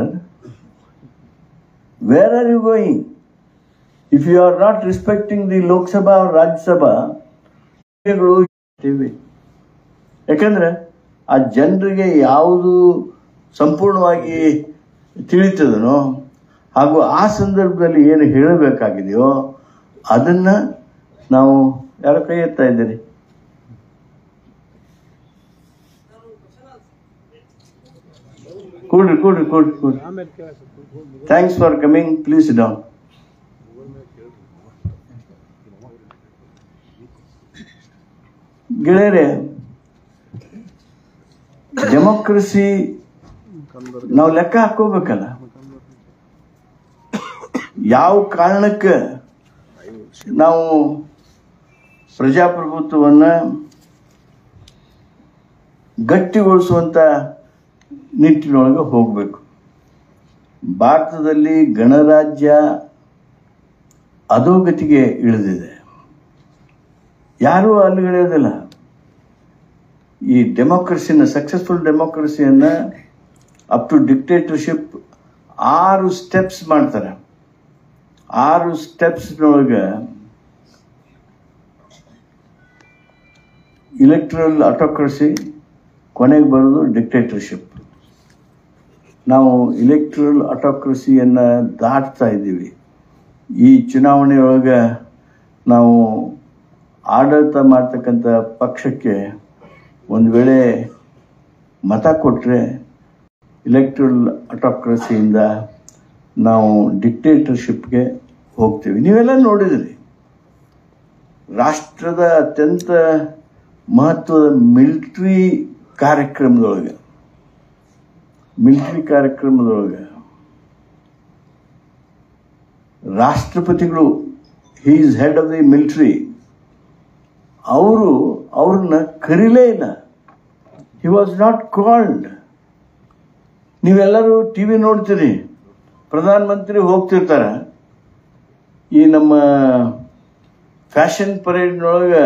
where are you going if you are not respecting the Lok Sabha or Rajya Sabha ವಿಷಯಗಳು ಇವೆ. ಯಾಕಂದ್ರೆ ಆ ಜನರಿಗೆ ಯಾವುದು ಸಂಪೂರ್ಣವಾಗಿ ತಿಳಿತದನೋ ಹಾಗೂ ಆ ಸಂದರ್ಭದಲ್ಲಿ ಏನು ಹೇಳಬೇಕಾಗಿದೆಯೋ ಅದನ್ನ ನಾವು ಯಾರ ಕೈ ಎತ್ತಾ ಇದ್ದೀರಿ ಕೂಡ್ರಿ ಕೂಡ್ರಿ ಕೂಡ್ರಿ ಕೂಡ್ರಿ thanks for coming please down ಗೆಳೆಯರೆ ಡೆಮೋಕ್ರಸಿ ನಾವು ಲೆಕ್ಕ ಹಾಕೋಬೇಕಲ್ಲ ಯಾವ ಕಾರಣಕ್ಕೆ ನಾವು ಪ್ರಜಾಪ್ರಭುತ್ವವನ್ನ ಗಟ್ಟಿಗೊಳಿಸುವಂತ ನಿಟ್ಟಿನೊಳಗೆ ಹೋಗಬೇಕು ಭಾರತದಲ್ಲಿ ಗಣರಾಜ್ಯ ಅಧೋಗತಿಗೆ ಇಳಿದಿದೆ ಯಾರೂ ಅಲ್ಲಿಗಿಳಿಯೋದಿಲ್ಲ ಈ ಡೆಮೋಕ್ರಸಿನ ಸಕ್ಸಸ್ಫುಲ್ ಡೆಮೋಕ್ರಸಿಯನ್ನ ಅಪ್ ಟು ಡಿಕ್ಟೇಟರ್ಶಿಪ್ ಆರು ಸ್ಟೆಪ್ಸ್ ಮಾಡ್ತಾರೆ ಆರು ಸ್ಟೆಪ್ಸ್ನೊಳಗೆ ಇಲೆಕ್ಟ್ರಲ್ ಆಟೋಕ್ರಸಿ ಕೊನೆಗೆ ಬರೋದು ಡಿಕ್ಟೇಟರ್ಶಿಪ್ ನಾವು ಇಲೆಕ್ಟ್ರಲ್ ಆಟೋಕ್ರಸಿಯನ್ನು ದಾಟ್ತಾ ಇದ್ದೀವಿ ಈ ಚುನಾವಣೆಯೊಳಗೆ ನಾವು ಆಡಳಿತ ಮಾಡ್ತಕ್ಕಂಥ ಪಕ್ಷಕ್ಕೆ ಒಂದು ವೇಳೆ ಮತ ಕೊಟ್ಟರೆ ಇಲೆಕ್ಟ್ರಲ್ ಆಟೋಕ್ರಸಿಯಿಂದ ನಾವು ಡಿಕ್ಟೇಟರ್ಶಿಪ್ಗೆ ಹೋಗ್ತೀವಿ ನೀವೆಲ್ಲ ನೋಡಿದ್ರಿ ರಾಷ್ಟ್ರದ ಅತ್ಯಂತ ಮಹತ್ವದ ಮಿಲಿಟ್ರಿ ಕಾರ್ಯಕ್ರಮದೊಳಗೆ ಮಿಲಿಟರಿ ಕಾರ್ಯಕ್ರಮದೊಳಗೆ ರಾಷ್ಟ್ರಪತಿಗಳು he is head of the military ಅವರು ಅವ್ರನ್ನ ಕರೀಲೇ ಇಲ್ಲ ಹಿ ವಾಸ್ ನಾಟ್ ಕಾಲ್ಡ್ ನೀವೆಲ್ಲರೂ ಟಿ ವಿ ನೋಡ್ತೀರಿ ಪ್ರಧಾನಮಂತ್ರಿ ಹೋಗ್ತಿರ್ತಾರೆ ಈ ನಮ್ಮ ಫ್ಯಾಷನ್ ಪರೇಡ್ನೊಳಗೆ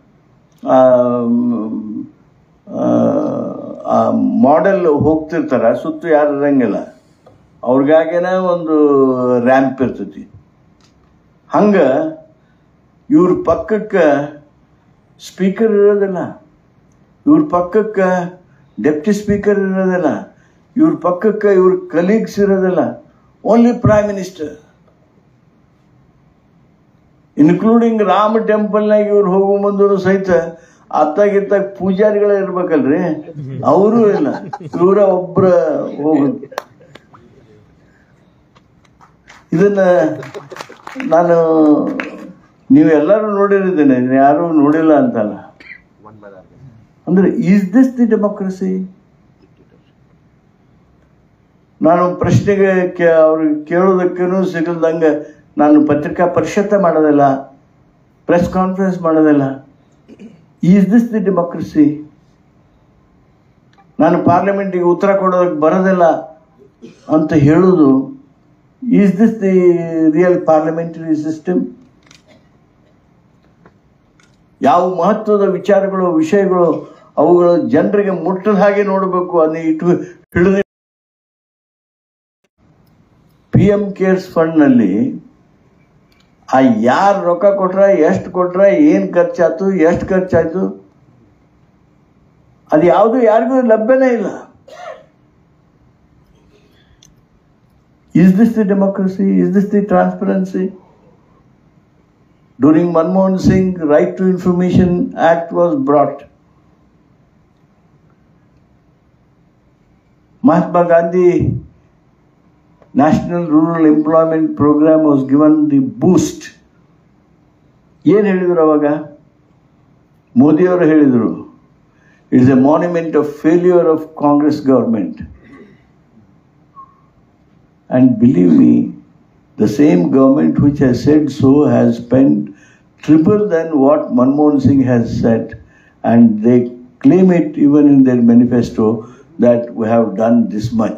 ಮಾಡೆಲ್ ಹೋಗ್ತಿರ್ತಾರ ಸುತ್ತು ಯಾರು ಇರಂಗಿಲ್ಲ ಅವ್ರಿಗಾಗೇನ ಒಂದು ರ್ಯಾಂಪ್ ಇರ್ತೈತಿ ಹಂಗ ಇವ್ರ ಪಕ್ಕಕ್ಕೆ ಸ್ಪೀಕರ್ ಇರೋದಿಲ್ಲ ಇವ್ರ ಪಕ್ಕಕ್ಕೆ ಡೆಪ್ಟಿ ಸ್ಪೀಕರ್ ಇರೋದಿಲ್ಲ ಇವ್ರ ಪಕ್ಕಕ್ಕೆ ಇವ್ರ ಕಲೀಗ್ಸ್ ಇರೋದಿಲ್ಲ only prime minister including Rama ಟೆಂಪಲ್ನಾಗ ಇವ್ರು ಹೋಗೋ ಮುಂದೂ ಸಹಿತ ಅತ್ತಾಗಿತ್ತಾಗ ಪೂಜಾರಿಗಳೇ ಇರ್ಬೇಕಲ್ರಿ ಅವರು ಇಲ್ಲ ಇವರ ಒಬ್ರ ಹೋಗುದು ಇದನ್ನ ನಾನು ನೀವೆಲ್ಲರೂ ನೋಡಿರಿದ್ದೇನೆ ಯಾರು ನೋಡಿಲ್ಲ ಅಂತಲ್ಲ ಅಂದ್ರೆ ಈಸ್ ದಿಸ್ ದಿ ಡೆಮೋಕ್ರಸಿ ನಾನು ಪ್ರಶ್ನೆಗೆ ಕೇ- ಅವ್ರಿಗೆ ಕೇಳೋದಕ್ಕೂ ಸಿಗಲ್ದಂಗೆ ನಾನು ಪತ್ರಿಕಾ ಪರಿಷತ್ತ ಮಾಡೋದಿಲ್ಲ ಪ್ರೆಸ್ ಕಾನ್ಫರೆನ್ಸ್ ಮಾಡೋದಿಲ್ಲ ಈಸ್ ದಿಸ್ ದಿ ಡೆಮೋಕ್ರಸಿ ನಾನು ಪಾರ್ಲಿಮೆಂಟಿಗೆ ಉತ್ತರ ಕೊಡೋದಕ್ಕೆ ಬರೋದಿಲ್ಲ ಅಂತ ಹೇಳೋದು is this the real parliamentary system ಯಾವ ಮಹತ್ವದ ವಿಚಾರಗಳು ವಿಷಯಗಳು ಅವುಗಳು ಜನರಿಗೆ ಮುಟ್ಟದ ಹಾಗೆ ನೋಡಬೇಕು ಅದನ್ನ ಇಟ್ಟು ಹಿಡಿದು ಪಿ ಎಂ ಕೇರ್ಸ್ ಫಂಡ್ನಲ್ಲಿ ಆ ಯಾರು ರೊಕ್ಕ ಕೊಟ್ರ ಎಷ್ಟು ಕೊಟ್ರ ಏನು ಖರ್ಚಾಯ್ತು ಎಷ್ಟು ಖರ್ಚಾಯ್ತು ಅದು ಯಾವುದು ಯಾರಿಗೂ ಲಭ್ಯನೇ ಇಲ್ಲ is this the democracy is this the transparency during Manmohan Singh right to information act was brought Mahatma Gandhi National Rural Employment Program was given the boost. ಏನು ಹೇಳಿದರು ಅವಾಗ ಮೋದಿಯವರು ಹೇಳಿದರು it's a monument of failure of Congress government And believe me, the same government which has said so has spent triple than what Manmohan Singh has said, and they claim it even in their manifesto that we have done this much.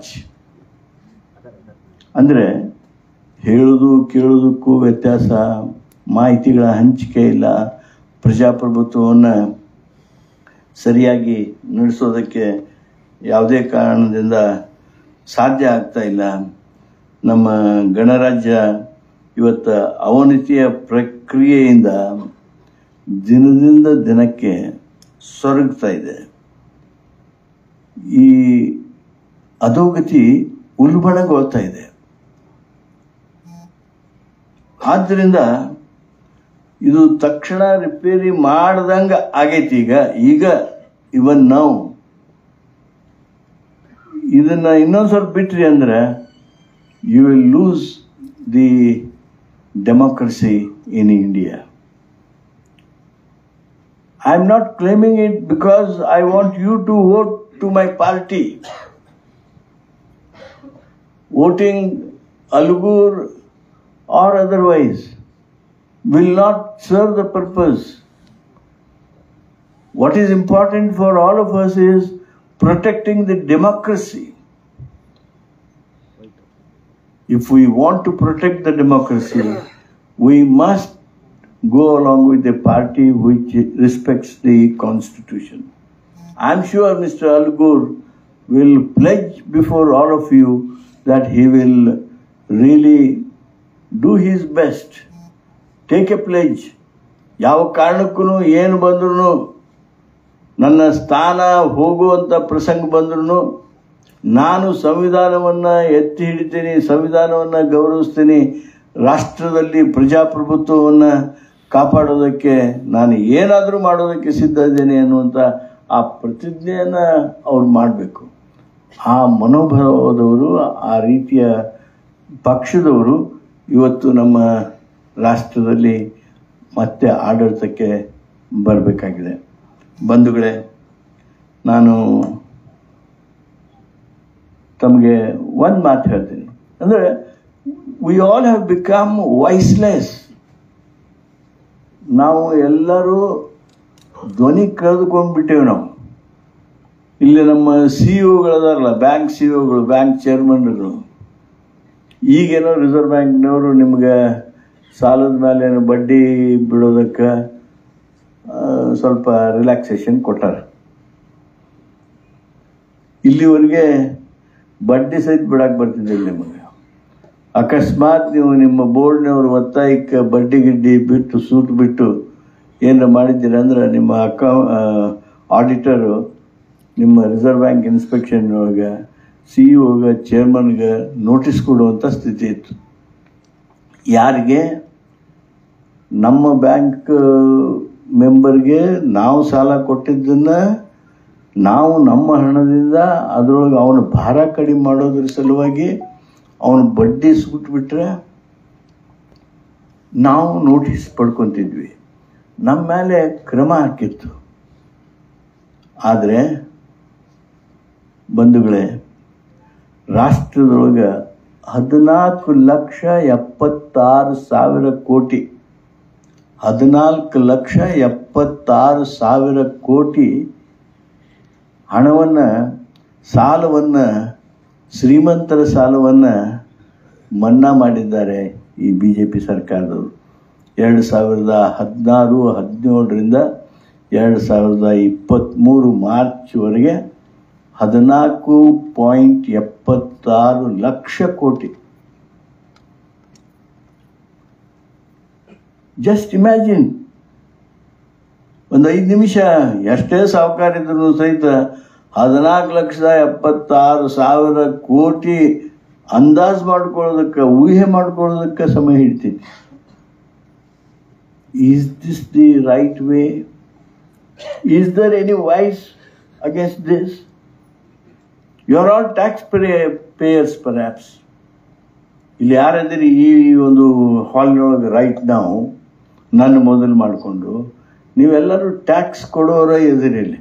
ಅಂದರೆ ಹೇಳೋದು ಕೇಳೋದಕ್ಕೂ ವ್ಯತ್ಯಾಸ ಮಾಹಿತಿಗಳ ಹಂಚಿಕೆ ಇಲ್ಲ ಪ್ರಜಾಪ್ರಭುತ್ವವನ್ನು ಸರಿಯಾಗಿ ನಡೆಸೋದಕ್ಕೆ ಯಾವುದೇ ಕಾರಣದಿಂದ ಸಾಧ್ಯ ಆಗ್ತಾ ಇಲ್ಲ ನಮ್ಮ ಗಣರಾಜ್ಯ ಇವತ್ತು ಅವನತಿಯ ಪ್ರಕ್ರಿಯೆಯಿಂದ ದಿನದಿಂದ ದಿನಕ್ಕೆ ಸೊರಗ್ತಾ ಇದೆ ಈ ಅಧೋಗತಿ ಉಲ್ಬಣಗೊಳ್ತಾ ಇದೆ ಆದ್ದರಿಂದ ಇದು ತಕ್ಷಣ ರಿಪೇರಿ ಮಾಡ್ದಂಗ ಆಗೈತಿ ಈಗ ಈಗ ಇವನ್ ನಾವು ಇದನ್ನ ಇನ್ನೊಂದು ಸ್ವಲ್ಪ ಬಿಟ್ರಿ ಅಂದ್ರೆ you will lose the democracy in India I am not claiming it because I want you to vote to my party voting Algur or otherwise will not serve the purpose. What is important for all of us is protecting the democracy. If we want to protect the democracy, we must go along with a party which respects the constitution. I'm sure Mr. Al Gore will pledge before all of you that he will really do his best. Take a pledge. ಯಾವ ಕಾರಣಕ್ಕೂ ಏನು ಬಂದ್ರೂ ನನ್ನ ಸ್ಥಾನ ಹೋಗುವಂಥ ಪ್ರಸಂಗ ಬಂದ್ರೂ ನಾನು ಸಂವಿಧಾನವನ್ನು ಎತ್ತಿ ಹಿಡಿತೀನಿ ಸಂವಿಧಾನವನ್ನು ಗೌರವಿಸ್ತೀನಿ ರಾಷ್ಟ್ರದಲ್ಲಿ ಪ್ರಜಾಪ್ರಭುತ್ವವನ್ನು ಕಾಪಾಡೋದಕ್ಕೆ ನಾನು ಏನಾದರೂ ಮಾಡೋದಕ್ಕೆ ಸಿದ್ಧ ಇದ್ದೇನೆ ಅನ್ನುವಂಥ ಆ ಪ್ರತಿಜ್ಞೆಯನ್ನು ಅವ್ರು ಮಾಡಬೇಕು ಆ ಮನೋಭಾವದವರು ಆ ರೀತಿಯ ಪಕ್ಷದವರು ಇವತ್ತು ನಮ್ಮ ರಾಷ್ಟ್ರದಲ್ಲಿ ಮತ್ತೆ ಆಡಳಿತಕ್ಕೆ ಬರಬೇಕಾಗಿದೆ ಬಂಧುಗಳೇ ನಾನು ತಮಗೆ ಒಂದು ಮಾತು ಹೇಳ್ತೀನಿ ಅಂದರೆ we all have become voiceless ನಾವು ಎಲ್ಲರೂ ಧ್ವನಿ ಕಳೆದುಕೊಂಡ್ಬಿಟ್ಟೇವೆ ನಾವು ಇಲ್ಲಿ ನಮ್ಮ ಸಿ ಒಗಳದಾರಲ್ಲ ಬ್ಯಾಂಕ್ ಸಿ ಒಗಳು ಬ್ಯಾಂಕ್ ಚೇರ್ಮನ್ಗಳು ಈಗೇನೋ ರಿಸರ್ವ್ ಬ್ಯಾಂಕ್ನವರು ನಿಮ್ಗೆ ಸಾಲದ ಮೇಲೆ ಏನೋ ಬಡ್ಡಿ ಬಿಡೋದಕ್ಕೆ ಆ, ಸ್ವಲ್ಪ ರಿಲ್ಯಾಕ್ಸೇಷನ್ ಕೊಟ್ಟಾರ ಇಲ್ಲಿವರೆಗೆ ಬಡ್ಡಿ ಸಹಿತ ಬಿಡಕ್ಕೆ ಬರ್ತಿದ್ದಿಲ್ಲ ನಿಮಗೆ ಅಕಸ್ಮಾತ್ ನೀವು ನಿಮ್ಮ ಬೋರ್ಡ್ನವ್ರ ಒತ್ತಾಯಕ್ಕೆ ಬಡ್ಡಿ ಗಿಡ್ಡಿ ಬಿಟ್ಟು ಸೂಟ್ ಬಿಟ್ಟು ಏನಾರ ಮಾಡಿದ್ದೀರ ಅಂದ್ರೆ ನಿಮ್ಮ ಅಕೌ ಆಡಿಟರು ನಿಮ್ಮ ರಿಸರ್ವ್ ಬ್ಯಾಂಕ್ ಇನ್ಸ್ಪೆಕ್ಷನ್ ಒಳಗೆ ಸಿ ಇಒಗೆ ಚೇರ್ಮನ್ಗೆ ನೋಟಿಸ್ ಕೊಡುವಂಥ ಸ್ಥಿತಿ ಇತ್ತು ಯಾರಿಗೆ ನಮ್ಮ ಬ್ಯಾಂಕ್ ಮೆಂಬರ್ಗೆ ನಾವು ಸಾಲ ಕೊಟ್ಟಿದ್ದನ್ನ ನಾವು ನಮ್ಮ ಹಣದಿಂದ ಅದರೊಳಗೆ ಅವನ ಭಾರ ಕಡಿಮೆ ಮಾಡೋದ್ರ ಸಲುವಾಗಿ ಅವನ ಬಡ್ಡಿ ಸುಟ್ಬಿಟ್ರೆ ನಾವು ನೋಟಿಸ್ ಪಡ್ಕೊತಿದ್ವಿ ನಮ್ಮ ಮೇಲೆ ಕ್ರಮ ಹಾಕಿತ್ತು ಆದರೆ ಬಂಧುಗಳೇ ರಾಷ್ಟ್ರದೊಳಗೆ ಹದಿನಾಲ್ಕು ಲಕ್ಷ ಎಪ್ಪತ್ತಾರು ಸಾವಿರ ಕೋಟಿ ಹದಿನಾಲ್ಕು ಲಕ್ಷ ಎಪ್ಪತ್ತಾರು ಸಾವಿರ ಕೋಟಿ ಹಣವನ್ನು ಸಾಲವನ್ನು ಶ್ರೀಮಂತರ ಸಾಲವನ್ನು ಮನ್ನಾ ಮಾಡಿದ್ದಾರೆ ಈ ಬಿ ಜೆ ಪಿ ಸರ್ಕಾರದವರು ಎರಡು ಸಾವಿರದ ಹದಿನಾರು ಹದಿನೇಳರಿಂದ ಎರಡು ಸಾವಿರದ ಇಪ್ಪತ್ತ್ಮೂರು ಮಾರ್ಚ್ವರೆಗೆ ಹದಿನಾಲ್ಕು ಪಾಯಿಂಟ್ ಎಪ್ಪತ್ತಾರು ಲಕ್ಷ ಕೋಟಿ ಜಸ್ಟ್ ಇಮ್ಯಾಜಿನ್ ಒಂದು ಐದು ನಿಮಿಷ ಎಷ್ಟೇ ಸಾಹುಕಾರ ಇದ್ರು ಸಹಿತ ಹದಿನಾಲ್ಕು ಲಕ್ಷದ ಎಪ್ಪತ್ತಾರು ಸಾವಿರ ಕೋಟಿ ಅಂದಾಜು ಮಾಡ್ಕೊಳ್ಳೋದಕ್ಕೆ ಊಹೆ ಮಾಡ್ಕೊಳ್ಳೋದಕ್ಕೆ ಸಮಯ ಹಿಡಿತೈತಿ is this the right way is there any voice against this you are all tax pay payers perhaps ಇಲ್ಲಿ ಯಾರಿದ್ದೀರಿ ಈ ಒಂದು ಹಾಲ್ನೊಳಗೆ ರೈಟ್ ನಾವು ನನ್ನ ಮೊದಲು ಮಾಡಿಕೊಂಡು ನೀವೆಲ್ಲರೂ ಟ್ಯಾಕ್ಸ್ ಕೊಡೋರ ಇದ್ದೀರಿ ಇಲ್ಲಿ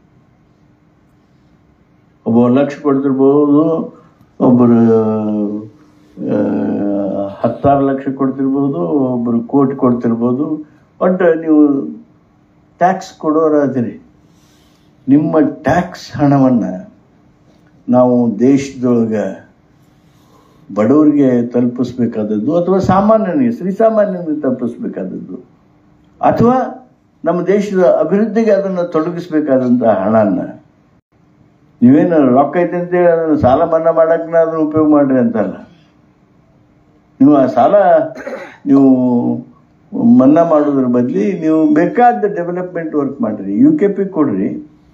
ಒಬ್ಬ ಒಂದು ಲಕ್ಷ ಕೊಡ್ತಿರ್ಬೋದು ಒಬ್ಬರು ಆ, ಹತ್ತಾರು ಲಕ್ಷ ಕೊಡ್ತಿರ್ಬೋದು ಒಬ್ಬರು ಕೋಟಿ ಕೊಡ್ತಿರ್ಬೋದು ಬಟ್ ನೀವು ಟ್ಯಾಕ್ಸ್ ಕೊಡೋರ ಅದೀರಿ ನಿಮ್ಮ ಟ್ಯಾಕ್ಸ್ ಹಣವನ್ನು ನಾವು ದೇಶದೊಳಗೆ ಬಡವರಿಗೆ ತಲುಪಿಸ್ಬೇಕಾದದ್ದು ಅಥವಾ ಸಾಮಾನ್ಯನಿಗೆ ಶ್ರೀಸಾಮಾನ್ಯನಿಗೆ ತಲುಪಿಸ್ಬೇಕಾದದ್ದು ಅಥವಾ ನಮ್ಮ ದೇಶದ ಅಭಿವೃದ್ಧಿಗೆ ಅದನ್ನು ತೊಡಗಿಸ್ಬೇಕಾದಂಥ ಹಣನ ನೀವೇನು ರೊಕ್ಕ ಐತೆ ಅಂತೇಳಿ ಅದನ್ನು ಸಾಲ ಮನ್ನಾ ಮಾಡಕ್ಕೆ ಅದನ್ನು ಉಪಯೋಗ ಮಾಡ್ರಿ ಅಂತಲ್ಲ ನೀವು ಆ ಸಾಲ ನೀವು ಮನ್ನಾ ಮಾಡೋದ್ರ ಬದಲಿ ನೀವು ಬೇಕಾದ ಡೆವಲಪ್ಮೆಂಟ್ ವರ್ಕ್ ಮಾಡಿರಿ ಯು ಕೆ ಪಿ ಕೊಡ್ರಿ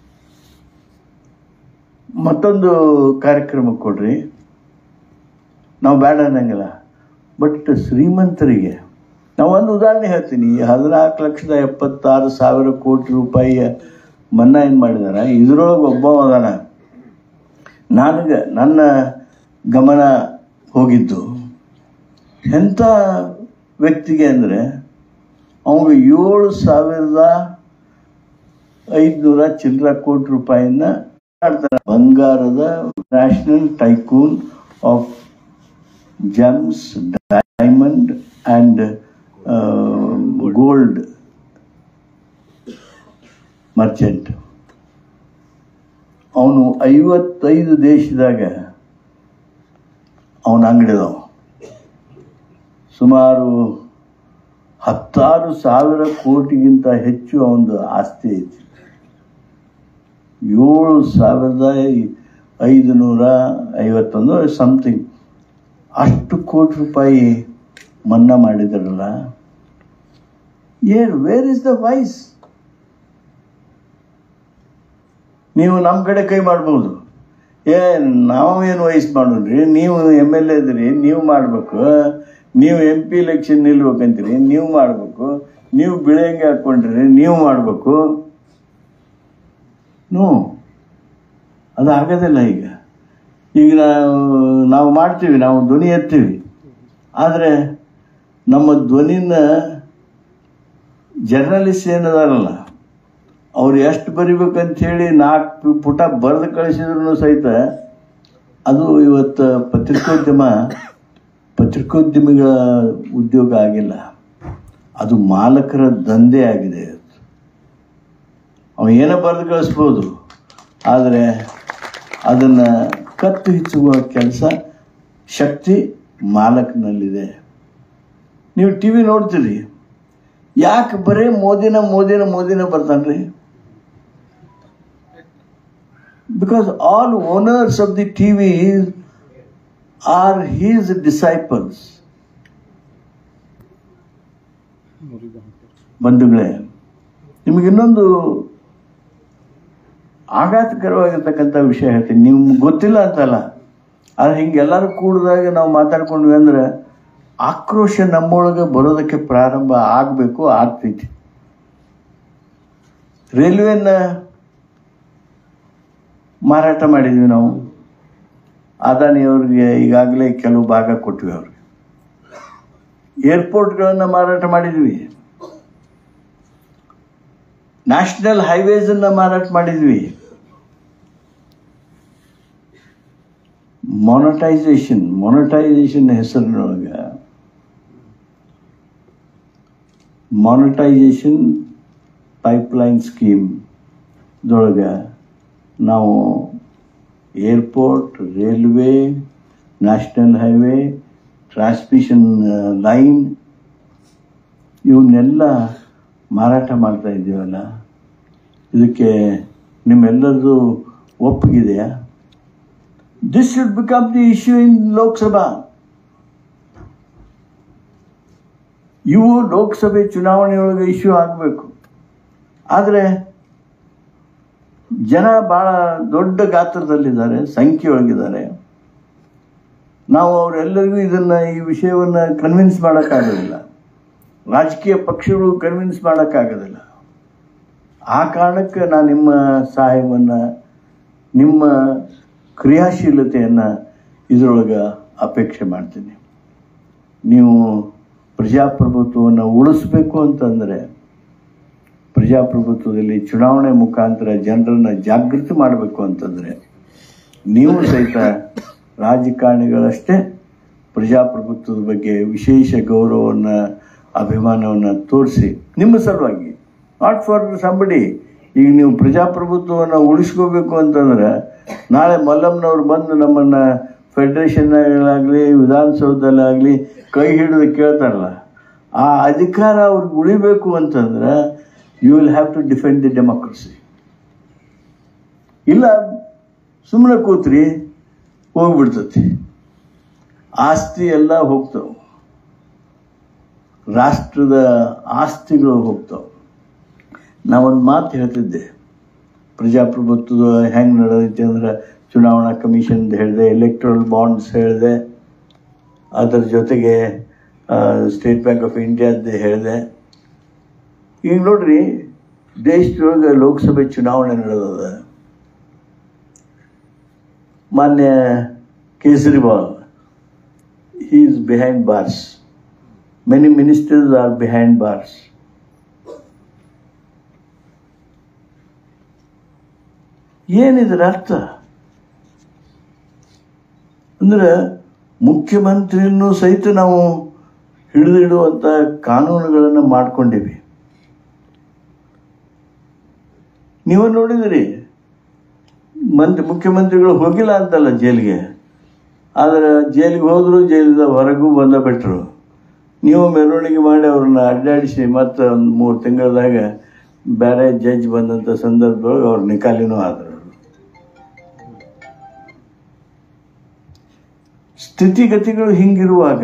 ಮತ್ತೊಂದು ಕಾರ್ಯಕ್ರಮ ಕೊಡ್ರಿ ನಾವು ಬೇಡ ಅನ್ನಂಗಿಲ್ಲ ಬಟ್ ಶ್ರೀಮಂತರಿಗೆ ನಾವು ಒಂದು ಉದಾಹರಣೆ ಹೇಳ್ತೀನಿ ಹದಿನಾಲ್ಕು ಲಕ್ಷದ ಎಪ್ಪತ್ತಾರು ಸಾವಿರ ಕೋಟಿ ರೂಪಾಯಿಯ ಮನ್ನಾ ಏನು ಮಾಡಿದಾರ ಇದ್ರೊಳಗೆ ಒಬ್ಬ ಅದಾನ ನನಗೆ ನನ್ನ ಗಮನ ಹೋಗಿದ್ದು ಎಂಥ ವ್ಯಕ್ತಿಗೆ ಅಂದರೆ ಅವನಿಗೆ ಏಳು ಸಾವಿರದ ಐದುನೂರ ಚಿಲ್ಲರ ಕೋಟಿ ರೂಪಾಯಿನ ಮಾಡ್ತಾರೆ ಬಂಗಾರದ national tycoon of gems diamond and gold merchant ಅವನು ಐವತ್ತೈದು ದೇಶದಾಗ ಅವನ ಅಂಗಡಿದವ ಸುಮಾರು ಹತ್ತಾರು ಸಾವಿರ ಕೋಟಿಗಿಂತ ಹೆಚ್ಚು ಅವನದು ಆಸ್ತಿ ಐತಿ ಏಳು ಸಾವಿರದ ಐದು ನೂರ ಐವತ್ತೊಂದು ಸಮಥಿಂಗ್ ಅಷ್ಟು ಕೋಟಿ ರೂಪಾಯಿ ಮನ್ನಾ ಮಾಡಿದಾರಲ್ಲ ಏನು ವೇರ್ ಇಸ್ ದ ವಾಯ್ಸ್ ನೀವು ನಮ್ಮ ಕಡೆ ಕೈ ಮಾಡ್ಬೋದು ಏ ನಾವು ಏನು ವಯಸ್ಸು ಮಾಡೋಣ್ರಿ ನೀವು ಎಮ್ ಎಲ್ ಎ ಇದ್ರಿ ನೀವು ಮಾಡಬೇಕು ನೀವು ಎಂ ಪಿ ಎಲೆಕ್ಷನ್ ನಿಲ್ಬೇಕಂತೀರಿ ನೀವು ಮಾಡಬೇಕು ನೀವು ಬಿಳಿಯಂಗೆ ಹಾಕ್ಕೊಂಡ್ರಿ ನೀವು ಮಾಡಬೇಕು ನೋ ಅದು ಆಗೋದಿಲ್ಲ ಈಗ ಈಗ ನಾವು ನಾವು ಮಾಡ್ತೀವಿ ನಾವು ಧ್ವನಿ ಎತ್ತೀವಿ ಆದರೆ ನಮ್ಮ ಧ್ವನಿನ ಜರ್ನಲಿಸ್ಟ್ ಏನದಾರಲ್ಲ ಅವ್ರು ಎಷ್ಟು ಬರಿಬೇಕಂತ ಹೇಳಿ ನಾಲ್ಕು ಪುಟ ಬರೆದು ಕಳಿಸಿದ್ರು ಸಹಿತ ಅದು ಇವತ್ತು ಪತ್ರಿಕೋದ್ಯಮ ಪತ್ರಿಕೋದ್ಯಮಿಗಳ ಉದ್ಯೋಗ ಆಗಿಲ್ಲ ಅದು ಮಾಲಕರ ದಂಧೆ ಆಗಿದೆ ಅವ ಏನೋ ಬರೆದು ಕಳಿಸ್ಬೋದು ಆದರೆ ಅದನ್ನು ಕತ್ತು ಹಿಚ್ಚುವ ಕೆಲಸ ಶಕ್ತಿ ಮಾಲಕನಲ್ಲಿದೆ ನೀವು ಟಿ ವಿ ನೋಡ್ತೀರಿ ಯಾಕೆ ಬರೀ ಮೋದಿನ ಮೋದಿನ ಮೋದಿನ ಬರ್ತಾನ್ರಿ because all owners of the T V are his disciples ಬಂಧುಗಳೇ ನಿಮಗೆ ಇನ್ನೊಂದು ಆಘಾತಕರವಾಗಿರ್ತಕ್ಕಂಥ ವಿಷಯ ಹೇಳ್ತೀನಿ ನಿಮ್ಗೆ ಗೊತ್ತಿಲ್ಲ ಅಂತಲ್ಲ ಆದರೆ ಹಿಂಗೆಲ್ಲರೂ ಕೂಡಿದಾಗ ನಾವು ಮಾತಾಡ್ಕೊಂಡ್ವಿ ಅಂದ್ರೆ ಆಕ್ರೋಶ ನಮ್ಮೊಳಗೆ ಬರೋದಕ್ಕೆ ಪ್ರಾರಂಭ ಆಗಬೇಕು ಆಗ್ತೈತಿ ರೈಲ್ವೆನ ಮಾರಾಟ ಮಾಡಿದ್ವಿ ನಾವು ಅದಾನಿಯವ್ರಿಗೆ ಈಗಾಗಲೇ ಕೆಲವು ಭಾಗ ಕೊಟ್ವಿ ಅವ್ರಿಗೆ ಏರ್ಪೋರ್ಟ್ಗಳನ್ನು ಮಾರಾಟ ಮಾಡಿದ್ವಿ ನ್ಯಾಷನಲ್ ಹೈವೇಸನ್ನು ಮಾರಾಟ ಮಾಡಿದ್ವಿ ಮೊನಟೈಸೇಷನ್ ಮೊನಟೈಸೇಷನ್ ಹೆಸರಿನೊಳಗೆ ಮಾನಿಟೈಸೇಷನ್ ಪೈಪ್ಲೈನ್ ಸ್ಕೀಮ್ ದೊಳಗೆ ನಾವು airport railway national highway transmission line ಇವನ್ನೆಲ್ಲ ಮಾರಾಟ ಮಾಡ್ತಾ ಇದ್ದೀವಲ್ಲ ಇದಕ್ಕೆ ನಿಮ್ಮೆಲ್ಲರದು ಒಪ್ಪಿಗಿದೆಯಾ this should become the issue in Lok Sabha ಇವು ಲೋಕಸಭೆ ಚುನಾವಣೆಯೊಳಗೆ ಇಶ್ಯೂ ಆಗಬೇಕು ಆದರೆ ಜನ ಭಾಳ ದೊಡ್ಡ ಗಾತ್ರದಲ್ಲಿದ್ದಾರೆ ಸಂಖ್ಯೆಯೊಳಗಿದ್ದಾರೆ ನಾವು ಅವರೆಲ್ಲರಿಗೂ ಇದನ್ನು ಈ ವಿಷಯವನ್ನು ಕನ್ವಿನ್ಸ್ ಮಾಡೋಕ್ಕಾಗೋದಿಲ್ಲ ರಾಜಕೀಯ ಪಕ್ಷಗಳು ಕನ್ವಿನ್ಸ್ ಮಾಡೋಕ್ಕಾಗೋದಿಲ್ಲ ಆ ಕಾರಣಕ್ಕೆ ನಾನು ನಿಮ್ಮ ಸಹಾಯವನ್ನು ನಿಮ್ಮ ಕ್ರಿಯಾಶೀಲತೆಯನ್ನು ಇದರೊಳಗೆ ಅಪೇಕ್ಷೆ ಮಾಡ್ತೀನಿ ನೀವು ಪ್ರಜಾಪ್ರಭುತ್ವವನ್ನು ಉಳಿಸ್ಬೇಕು ಅಂತಂದರೆ ಪ್ರಜಾಪ್ರಭುತ್ವದಲ್ಲಿ ಚುನಾವಣೆ ಮುಖಾಂತರ ಜನರನ್ನು ಜಾಗೃತಿ ಮಾಡಬೇಕು ಅಂತಂದರೆ ನೀವು ಸಹಿತ ರಾಜಕಾರಣಿಗಳಷ್ಟೇ ಪ್ರಜಾಪ್ರಭುತ್ವದ ಬಗ್ಗೆ ವಿಶೇಷ ಗೌರವವನ್ನು ಅಭಿಮಾನವನ್ನು ತೋರಿಸಿ ನಿಮ್ಮ ಸಲುವಾಗಿ ನಾಟ್ ಫಾರ್ ಸಂಬಡಿ ಈಗ ನೀವು ಪ್ರಜಾಪ್ರಭುತ್ವವನ್ನು ಉಳಿಸ್ಕೋಬೇಕು ಅಂತಂದ್ರೆ ನಾಳೆ ಮಲ್ಲಮ್ಮನವ್ರು ಬಂದು ನಮ್ಮನ್ನು ಫೆಡರೇಷನ್ನಾಗಲಿ ವಿಧಾನಸೌಧದಲ್ಲಾಗಲಿ ಕೈ ಹಿಡಿದು ಕೇಳ್ತಾರಲ್ಲ ಆ ಅಧಿಕಾರ ಅವ್ರಿಗೆ ಉಳಿಬೇಕು ಅಂತಂದ್ರೆ you will have to defend the democracy ಇಲ್ಲ ಸುಮ್ಮನೆ ಕೂತ್ರಿ ಹೋಗ್ಬಿಡ್ತತಿ ಆಸ್ತಿ ಎಲ್ಲ ಹೋಗ್ತಾವೆ ರಾಷ್ಟ್ರದ ಆಸ್ತಿಗಳು ಹೋಗ್ತಾವೆ ನಾವೊಂದು ಮಾತು ಹೇಳ್ತಿದ್ದೆ ಪ್ರಜಾಪ್ರಭುತ್ವದ ಹೆಂಗೆ ನಡೆದೈತೆ ಅಂದ್ರೆ ಚುನಾವಣಾ ಕಮಿಷನ್ ಹೇಳಿದೆ ಎಲೆಕ್ಟ್ರಲ್ ಬಾಂಡ್ಸ್ ಹೇಳಿದೆ ಅದರ ಜೊತೆಗೆ ಸ್ಟೇಟ್ ಬ್ಯಾಂಕ್ ಆಫ್ ಇಂಡಿಯಾದ್ದು ಹೇಳಿದೆ ಈಗ ನೋಡ್ರಿ ದೇಶದೊಳಗೆ ಲೋಕಸಭೆ ಚುನಾವಣೆ ನಡೆದದ ಮಾನ್ಯ Kejriwal he is behind bars. Many ministers are behind bars. ಏನಿದ್ರ ಅರ್ಥ ಅಂದ್ರೆ ಮುಖ್ಯಮಂತ್ರಿಯನ್ನು ಸಹಿತ ನಾವು ಹಿಡಿದಿಡುವಂಥ ಕಾನೂನುಗಳನ್ನು ಮಾಡ್ಕೊಂಡಿವಿ ನೀವು ನೋಡಿದಿರಿ ಮಂತ್ರಿ ಮುಖ್ಯಮಂತ್ರಿಗಳು ಹೋಗಿಲ್ಲ ಅಂತಲ್ಲ ಜೈಲಿಗೆ ಆದರೆ ಜೈಲಿಗೆ ಹೋದ್ರು ಜೈಲಿಂದ ಹೊರಗೂ ಬಂದ ಬಿಟ್ಟರು ನೀವು ಮೆರವಣಿಗೆ ಮಾಡಿ ಅವ್ರನ್ನ ಅಡ್ಡಾಡಿಸಿ ಮತ್ತೆ ಒಂದು ಮೂರು ತಿಂಗಳದಾಗ ಬೇರೆ ಜಡ್ಜ್ ಬಂದಂಥ ಸಂದರ್ಭದೊಳಗೆ ಅವ್ರ ನಿಕಾಲಿನೂ ಆದರು ಸ್ಥಿತಿಗತಿಗಳು ಹಿಂಗಿರುವಾಗ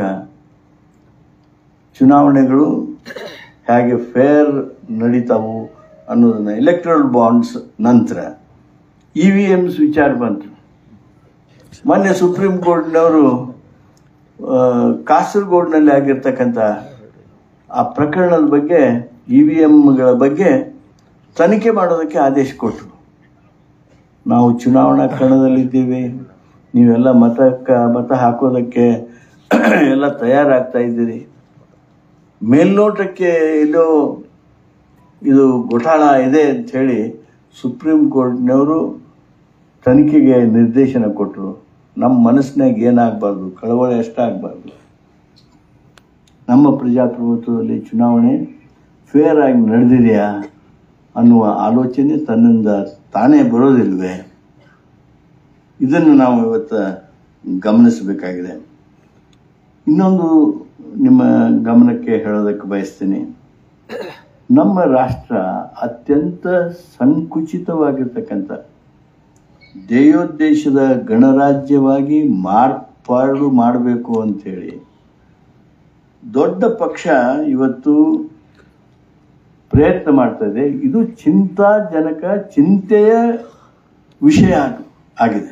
ಚುನಾವಣೆಗಳು ಹೇಗೆ ಫೇರ್ ನಡೀತಾವು ಅನ್ನೋದನ್ನ ಎಲೆಕ್ಟ್ರಲ್ ಬಾಂಡ್ಸ್ ನಂತರ ಇ ವಿ ಎಮ್ಸ್ ವಿಚಾರ ಬಂತು ಮೊನ್ನೆ ಸುಪ್ರೀಂ ಕೋರ್ಟ್ನವರು ಆ, ಕಾಸರಗೋಡ್ನಲ್ಲಿ ಆಗಿರ್ತಕ್ಕಂಥ ಆ ಪ್ರಕರಣದ ಬಗ್ಗೆ ಇ ವಿ ಎಮ್ಗಳ ಬಗ್ಗೆ ತನಿಖೆ ಮಾಡೋದಕ್ಕೆ ಆದೇಶ ಕೊಟ್ಟರು ನಾವು ಚುನಾವಣಾ ಕಣದಲ್ಲಿದ್ದೀವಿ ನೀವೆಲ್ಲ ಮತಕ್ಕೆ ಮತ ಹಾಕೋದಕ್ಕೆ ಎಲ್ಲ ತಯಾರಾಗ್ತಾ ಇದ್ದೀರಿ ಮೇಲ್ನೋಟಕ್ಕೆ ಎಲ್ಲೋ ಇದು ಘೋಟಾಳ ಇದೆ ಅಂತ ಹೇಳಿ ಸುಪ್ರೀಂ ಕೋರ್ಟ್ನವರು ತನಿಖೆಗೆ ನಿರ್ದೇಶನ ಕೊಟ್ಟರು ನಮ್ಮ ಮನಸ್ಸಿನಾಗ ಏನಾಗಬಾರ್ದು ಕಳವಳ ಎಷ್ಟಾಗಬಾರ್ದು ನಮ್ಮ ಪ್ರಜಾಪ್ರಭುತ್ವದಲ್ಲಿ ಚುನಾವಣೆ ಫೇರ್ ಆಗಿ ನಡೆದಿದೆಯಾ ಅನ್ನುವ ಆಲೋಚನೆ ತನ್ನಿಂದ ತಾನೇ ಬರೋದಿಲ್ವೇ ಇದನ್ನು ನಾವು ಇವತ್ತು ಗಮನಿಸಬೇಕಾಗಿದೆ ಇನ್ನೊಂದು ನಿಮ್ಮ ಗಮನಕ್ಕೆ ಹೇಳೋದಕ್ಕೆ ಬಯಸ್ತೀನಿ ನಮ್ಮ ರಾಷ್ಟ್ರ ಅತ್ಯಂತ ಸಂಕುಚಿತವಾಗಿರ್ತಕ್ಕಂಥ ದೇಯೋದ್ದೇಶದ ಗಣರಾಜ್ಯವಾಗಿ ಮಾರ್ಪಾಡು ಮಾಡಬೇಕು ಅಂಥೇಳಿ ದೊಡ್ಡ ಪಕ್ಷ ಇವತ್ತು ಪ್ರಯತ್ನ ಮಾಡ್ತಾ ಇದೆ ಇದು ಚಿಂತಾಜನಕ ಚಿಂತೆಯ ವಿಷಯ ಆಗ್- ಆಗಿದೆ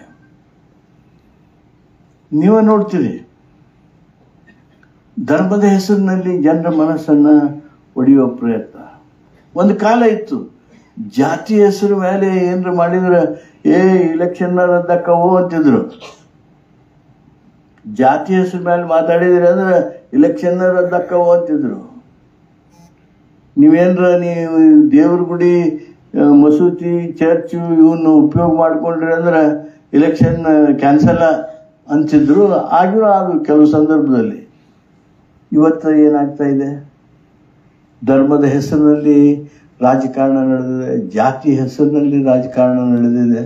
ನೀವು ನೋಡ್ತೀರಿ ಧರ್ಮದ ಹೆಸರಿನಲ್ಲಿ ಜನರ ಮನಸ್ಸನ್ನು ಒಡೆಯುವ ಪ್ರಯತ್ನ ಒಂದು ಕಾಲ ಇತ್ತು ಜಾತಿ ಹೆಸರು ಮೇಲೆ ಏನ್ರ ಮಾಡಿದ್ರ ಏ ಇಲೆಕ್ಷನ್ ರದ್ದಕ್ಕವು ಅಂತಿದ್ರು ಜಾತಿ ಹೆಸರು ಮೇಲೆ ಮಾತಾಡಿದ್ರಿ ಅಂದ್ರೆ ಇಲೆಕ್ಷನ್ ರದ್ದಕ್ಕವು ಅಂತಿದ್ರು ನೀವೇನ್ರ ನೀವು ದೇವ್ರ ಗುಡಿ ಆ, ಮಸೂತಿ ಚರ್ಚ್ ಇವನ್ನ ಉಪಯೋಗ ಮಾಡ್ಕೊಂಡ್ರಿ ಅಂದ್ರೆ ಇಲೆಕ್ಷನ್ ಕ್ಯಾನ್ಸಲ್ ಅಂತಿದ್ರು ಆಗಿರೋ ಅದು ಕೆಲವು ಸಂದರ್ಭದಲ್ಲಿ ಇವತ್ತು ಏನಾಗ್ತಾ ಇದೆ ಧರ್ಮದ ಹೆಸರಿನಲ್ಲಿ ರಾಜಕಾರಣ ನಡೆದಿದೆ ಜಾತಿ ಹೆಸರಿನಲ್ಲಿ ರಾಜಕಾರಣ ನಡೆದಿದೆ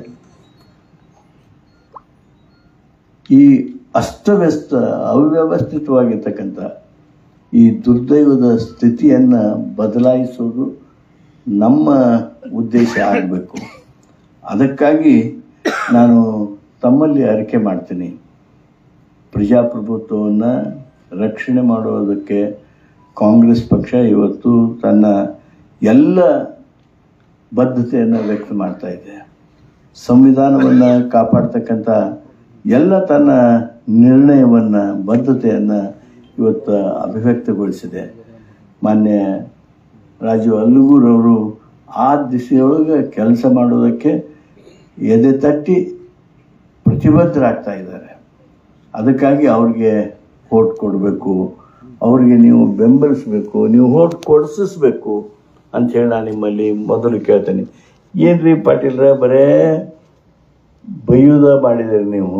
ಈ ಅಸ್ತವ್ಯಸ್ತ ಅವ್ಯವಸ್ಥಿತವಾಗಿರ್ತಕ್ಕಂಥ ಈ ದುರ್ದೈವದ ಸ್ಥಿತಿಯನ್ನು ಬದಲಾಯಿಸೋದು ನಮ್ಮ ಉದ್ದೇಶ ಆಗಬೇಕು ಅದಕ್ಕಾಗಿ ನಾನು ತಮ್ಮಲ್ಲಿ ಅರಿಕೆ ಮಾಡ್ತೀನಿ ಪ್ರಜಾಪ್ರಭುತ್ವವನ್ನು ರಕ್ಷಣೆ ಮಾಡುವುದಕ್ಕೆ ಕಾಂಗ್ರೆಸ್ ಪಕ್ಷ ಇವತ್ತು ತನ್ನ ಎಲ್ಲ ಬದ್ಧತೆಯನ್ನು ವ್ಯಕ್ತ ಮಾಡ್ತಾ ಇದೆ ಸಂವಿಧಾನವನ್ನು ಕಾಪಾಡ್ತಕ್ಕಂಥ ಎಲ್ಲ ತನ್ನ ನಿರ್ಣಯವನ್ನು ಬದ್ಧತೆಯನ್ನು ಇವತ್ತು ಅಭಿವ್ಯಕ್ತಗೊಳಿಸಿದೆ ಮಾನ್ಯ ರಾಜು ಅಲ್ಲುಗೂರವರು ಆ ದಿಸೆಯೊಳಗೆ ಕೆಲಸ ಮಾಡೋದಕ್ಕೆ ಎದೆ ತಟ್ಟಿ ಪ್ರತಿಬದ್ಧರಾಗ್ತಾ ಇದ್ದಾರೆ ಅದಕ್ಕಾಗಿ ಅವ್ರಿಗೆ ಓಟ್ ಕೊಡಬೇಕು ಅವ್ರಿಗೆ ನೀವು ಬೆಂಬಲಿಸಬೇಕು ನೀವು ಓಟ್ ಕೊಡಿಸಿಸ್ಬೇಕು ಅಂಥೇಳಿ ನಾನು ನಿಮ್ಮಲ್ಲಿ ಮೊದಲು ಕೇಳ್ತೇನೆ ಏನ್ರಿ ಪಾಟೀಲ್ರ ಬರೇ ಬೈಯುವುದ ಮಾಡಿದಿರಿ ನೀವು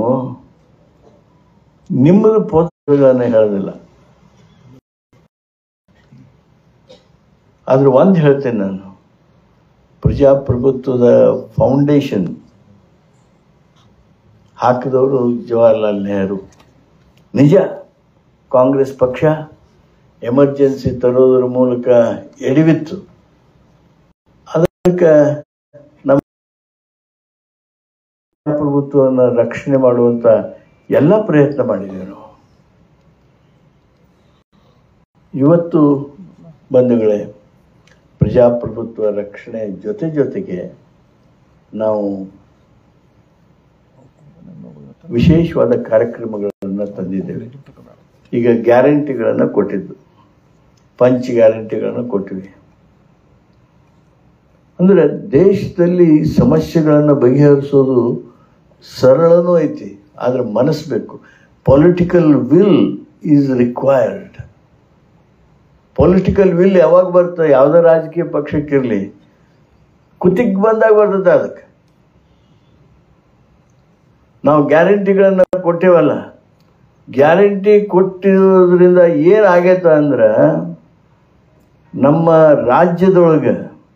ನಿಮ್ಮದು ಪೋಸ್ಟ್ಗಳನ್ನು ಹೇಳೋದಿಲ್ಲ ಆದ್ರೆ ಒಂದು ಹೇಳ್ತೇನೆ ನಾನು ಪ್ರಜಾಪ್ರಭುತ್ವದ ಫೌಂಡೇಶನ್ ಹಾಕಿದವರು ಜವಾಹರ್ಲಾಲ್ ನೆಹರು ನಿಜ ಕಾಂಗ್ರೆಸ್ ಪಕ್ಷ ಎಮರ್ಜೆನ್ಸಿ ತರೋದ್ರ ಮೂಲಕ ಎಡವಿತ್ತು ಅದಕ್ಕೆ ನಮ್ಮ ಪ್ರಭುತ್ವವನ್ನು ರಕ್ಷಣೆ ಮಾಡುವಂತ ಎಲ್ಲ ಪ್ರಯತ್ನ ಮಾಡಿದ್ದೇವೆ ನಾವು ಇವತ್ತು ಬಂಧುಗಳೇ ಪ್ರಜಾಪ್ರಭುತ್ವ ರಕ್ಷಣೆ ಜೊತೆ ಜೊತೆಗೆ ನಾವು ವಿಶೇಷವಾದ ಕಾರ್ಯಕ್ರಮಗಳನ್ನು ತಂದಿದ್ದೇವೆ ಈಗ ಗ್ಯಾರಂಟಿಗಳನ್ನು ಕೊಟ್ಟಿದ್ದು ಪಂಚ್ ಗ್ಯಾರಂಟಿಗಳನ್ನು ಕೊಟ್ಟಿವಿ ಅಂದ್ರೆ ದೇಶದಲ್ಲಿ ಸಮಸ್ಯೆಗಳನ್ನು ಬಗೆಹರಿಸೋದು ಸರಳನೂ ಐತಿ ಆದ್ರೆ ಮನಸ್ಸು ಬೇಕು political will is required political will ಯಾವಾಗ ಬರ್ತದೆ ಯಾವುದೇ ರಾಜಕೀಯ ಪಕ್ಷಕ್ಕಿರಲಿ ಕುತ್ತಿಗೆ ಬಂದಾಗ ಬರ್ತದೆ ಅದಕ್ಕೆ ನಾವು ಗ್ಯಾರಂಟಿಗಳನ್ನ ಕೊಟ್ಟೇವಲ್ಲ ಗ್ಯಾರಂಟಿ ಕೊಟ್ಟಿರೋದ್ರಿಂದ ಏನಾಗೈತ ಅಂದ್ರೆ ನಮ್ಮ ರಾಜ್ಯದೊಳಗೆ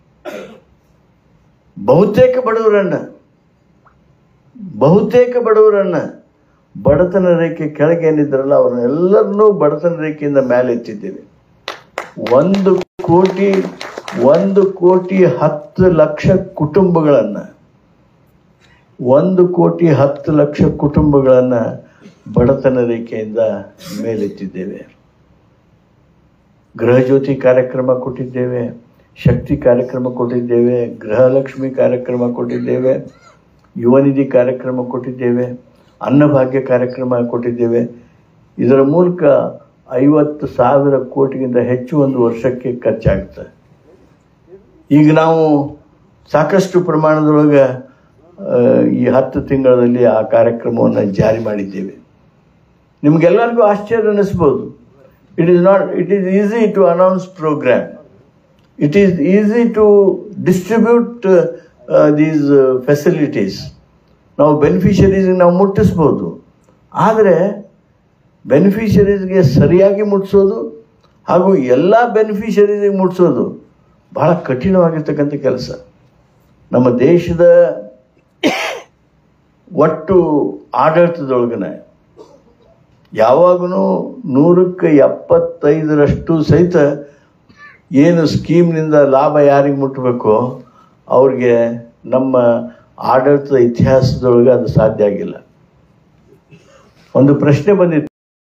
ಬಹುತೇಕ ಬಡವರನ್ನ ಬಹುತೇಕ ಬಡವರನ್ನ ಬಡತನ ರೇಖೆ ಕೆಳಗೆ ಏನಿದ್ರಲ್ಲ ಅವ್ರನ್ನೆಲ್ಲರನ್ನೂ ಬಡತನ ರೇಖೆಯಿಂದ ಮೇಲೆ ಎತ್ತಿದ್ದೇವೆ ಒಂದು ಕೋಟಿ ಒಂದು ಕೋಟಿ ಹತ್ತು ಲಕ್ಷ ಕುಟುಂಬಗಳನ್ನ ಒಂದು ಕೋಟಿ ಹತ್ತು ಲಕ್ಷ ಕುಟುಂಬಗಳನ್ನ ಬಡತನ ರೇಖೆಯಿಂದ ಮೇಲೆತ್ತಿದ್ದೇವೆ ಗೃಹಜ್ಯೋತಿ ಕಾರ್ಯಕ್ರಮ ಕೊಟ್ಟಿದ್ದೇವೆ ಶಕ್ತಿ ಕಾರ್ಯಕ್ರಮ ಕೊಟ್ಟಿದ್ದೇವೆ ಗೃಹಲಕ್ಷ್ಮಿ ಕಾರ್ಯಕ್ರಮ ಕೊಟ್ಟಿದ್ದೇವೆ ಯುವ ನಿಧಿ ಕಾರ್ಯಕ್ರಮ ಕೊಟ್ಟಿದ್ದೇವೆ ಅನ್ನಭಾಗ್ಯ ಕಾರ್ಯಕ್ರಮ ಕೊಟ್ಟಿದ್ದೇವೆ ಇದರ ಮೂಲಕ ಐವತ್ತು ಸಾವಿರ ಕೋಟಿಗಿಂತ ಹೆಚ್ಚು ಒಂದು ವರ್ಷಕ್ಕೆ ಖರ್ಚಾಗುತ್ತೆ ಈಗ ನಾವು ಸಾಕಷ್ಟು ಪ್ರಮಾಣದೊಳಗೆ ಆ, ಈ ಹತ್ತು ತಿಂಗಳಲ್ಲಿ ಆ ಕಾರ್ಯಕ್ರಮವನ್ನು ಜಾರಿ ಮಾಡಿದ್ದೇವೆ ನಿಮಗೆಲ್ಲರಿಗೂ ಆಶ್ಚರ್ಯ ಅನ್ನಿಸ್ಬೋದು it is not it is easy to announce program it is easy to distribute these facilities ನಾವು ಬೆನಿಫಿಷರೀಸ್ಗೆ ನಾವು ಮುಟ್ಟಿಸ್ಬೋದು ಆದರೆ ಬೆನಿಫಿಷರೀಸ್ಗೆ ಸರಿಯಾಗಿ ಮುಟ್ಟಿಸೋದು ಹಾಗೂ ಎಲ್ಲ ಬೆನಿಫಿಷರೀಸ್ಗೆ ಮುಟ್ಟಿಸೋದು ಬಹಳ ಕಠಿಣವಾಗಿರ್ತಕ್ಕಂಥ ಕೆಲಸ ನಮ್ಮ ದೇಶದ ಒಟ್ಟು ಆಡಳಿತದೊಳಗನೆ ಯಾವಾಗೂ ನೂರಕ್ಕೆ ಎಪ್ಪತ್ತೈದರಷ್ಟು ಸಹಿತ ಏನು ಸ್ಕೀಮ್ನಿಂದ ಲಾಭ ಯಾರಿಗೆ ಮುಟ್ಟಬೇಕೋ ಅವ್ರಿಗೆ ನಮ್ಮ ಆಡಳಿತದ ಇತಿಹಾಸದೊಳಗೆ ಅದು ಸಾಧ್ಯ ಆಗಿಲ್ಲ ಒಂದು ಪ್ರಶ್ನೆ ಬಂದಿತ್ತು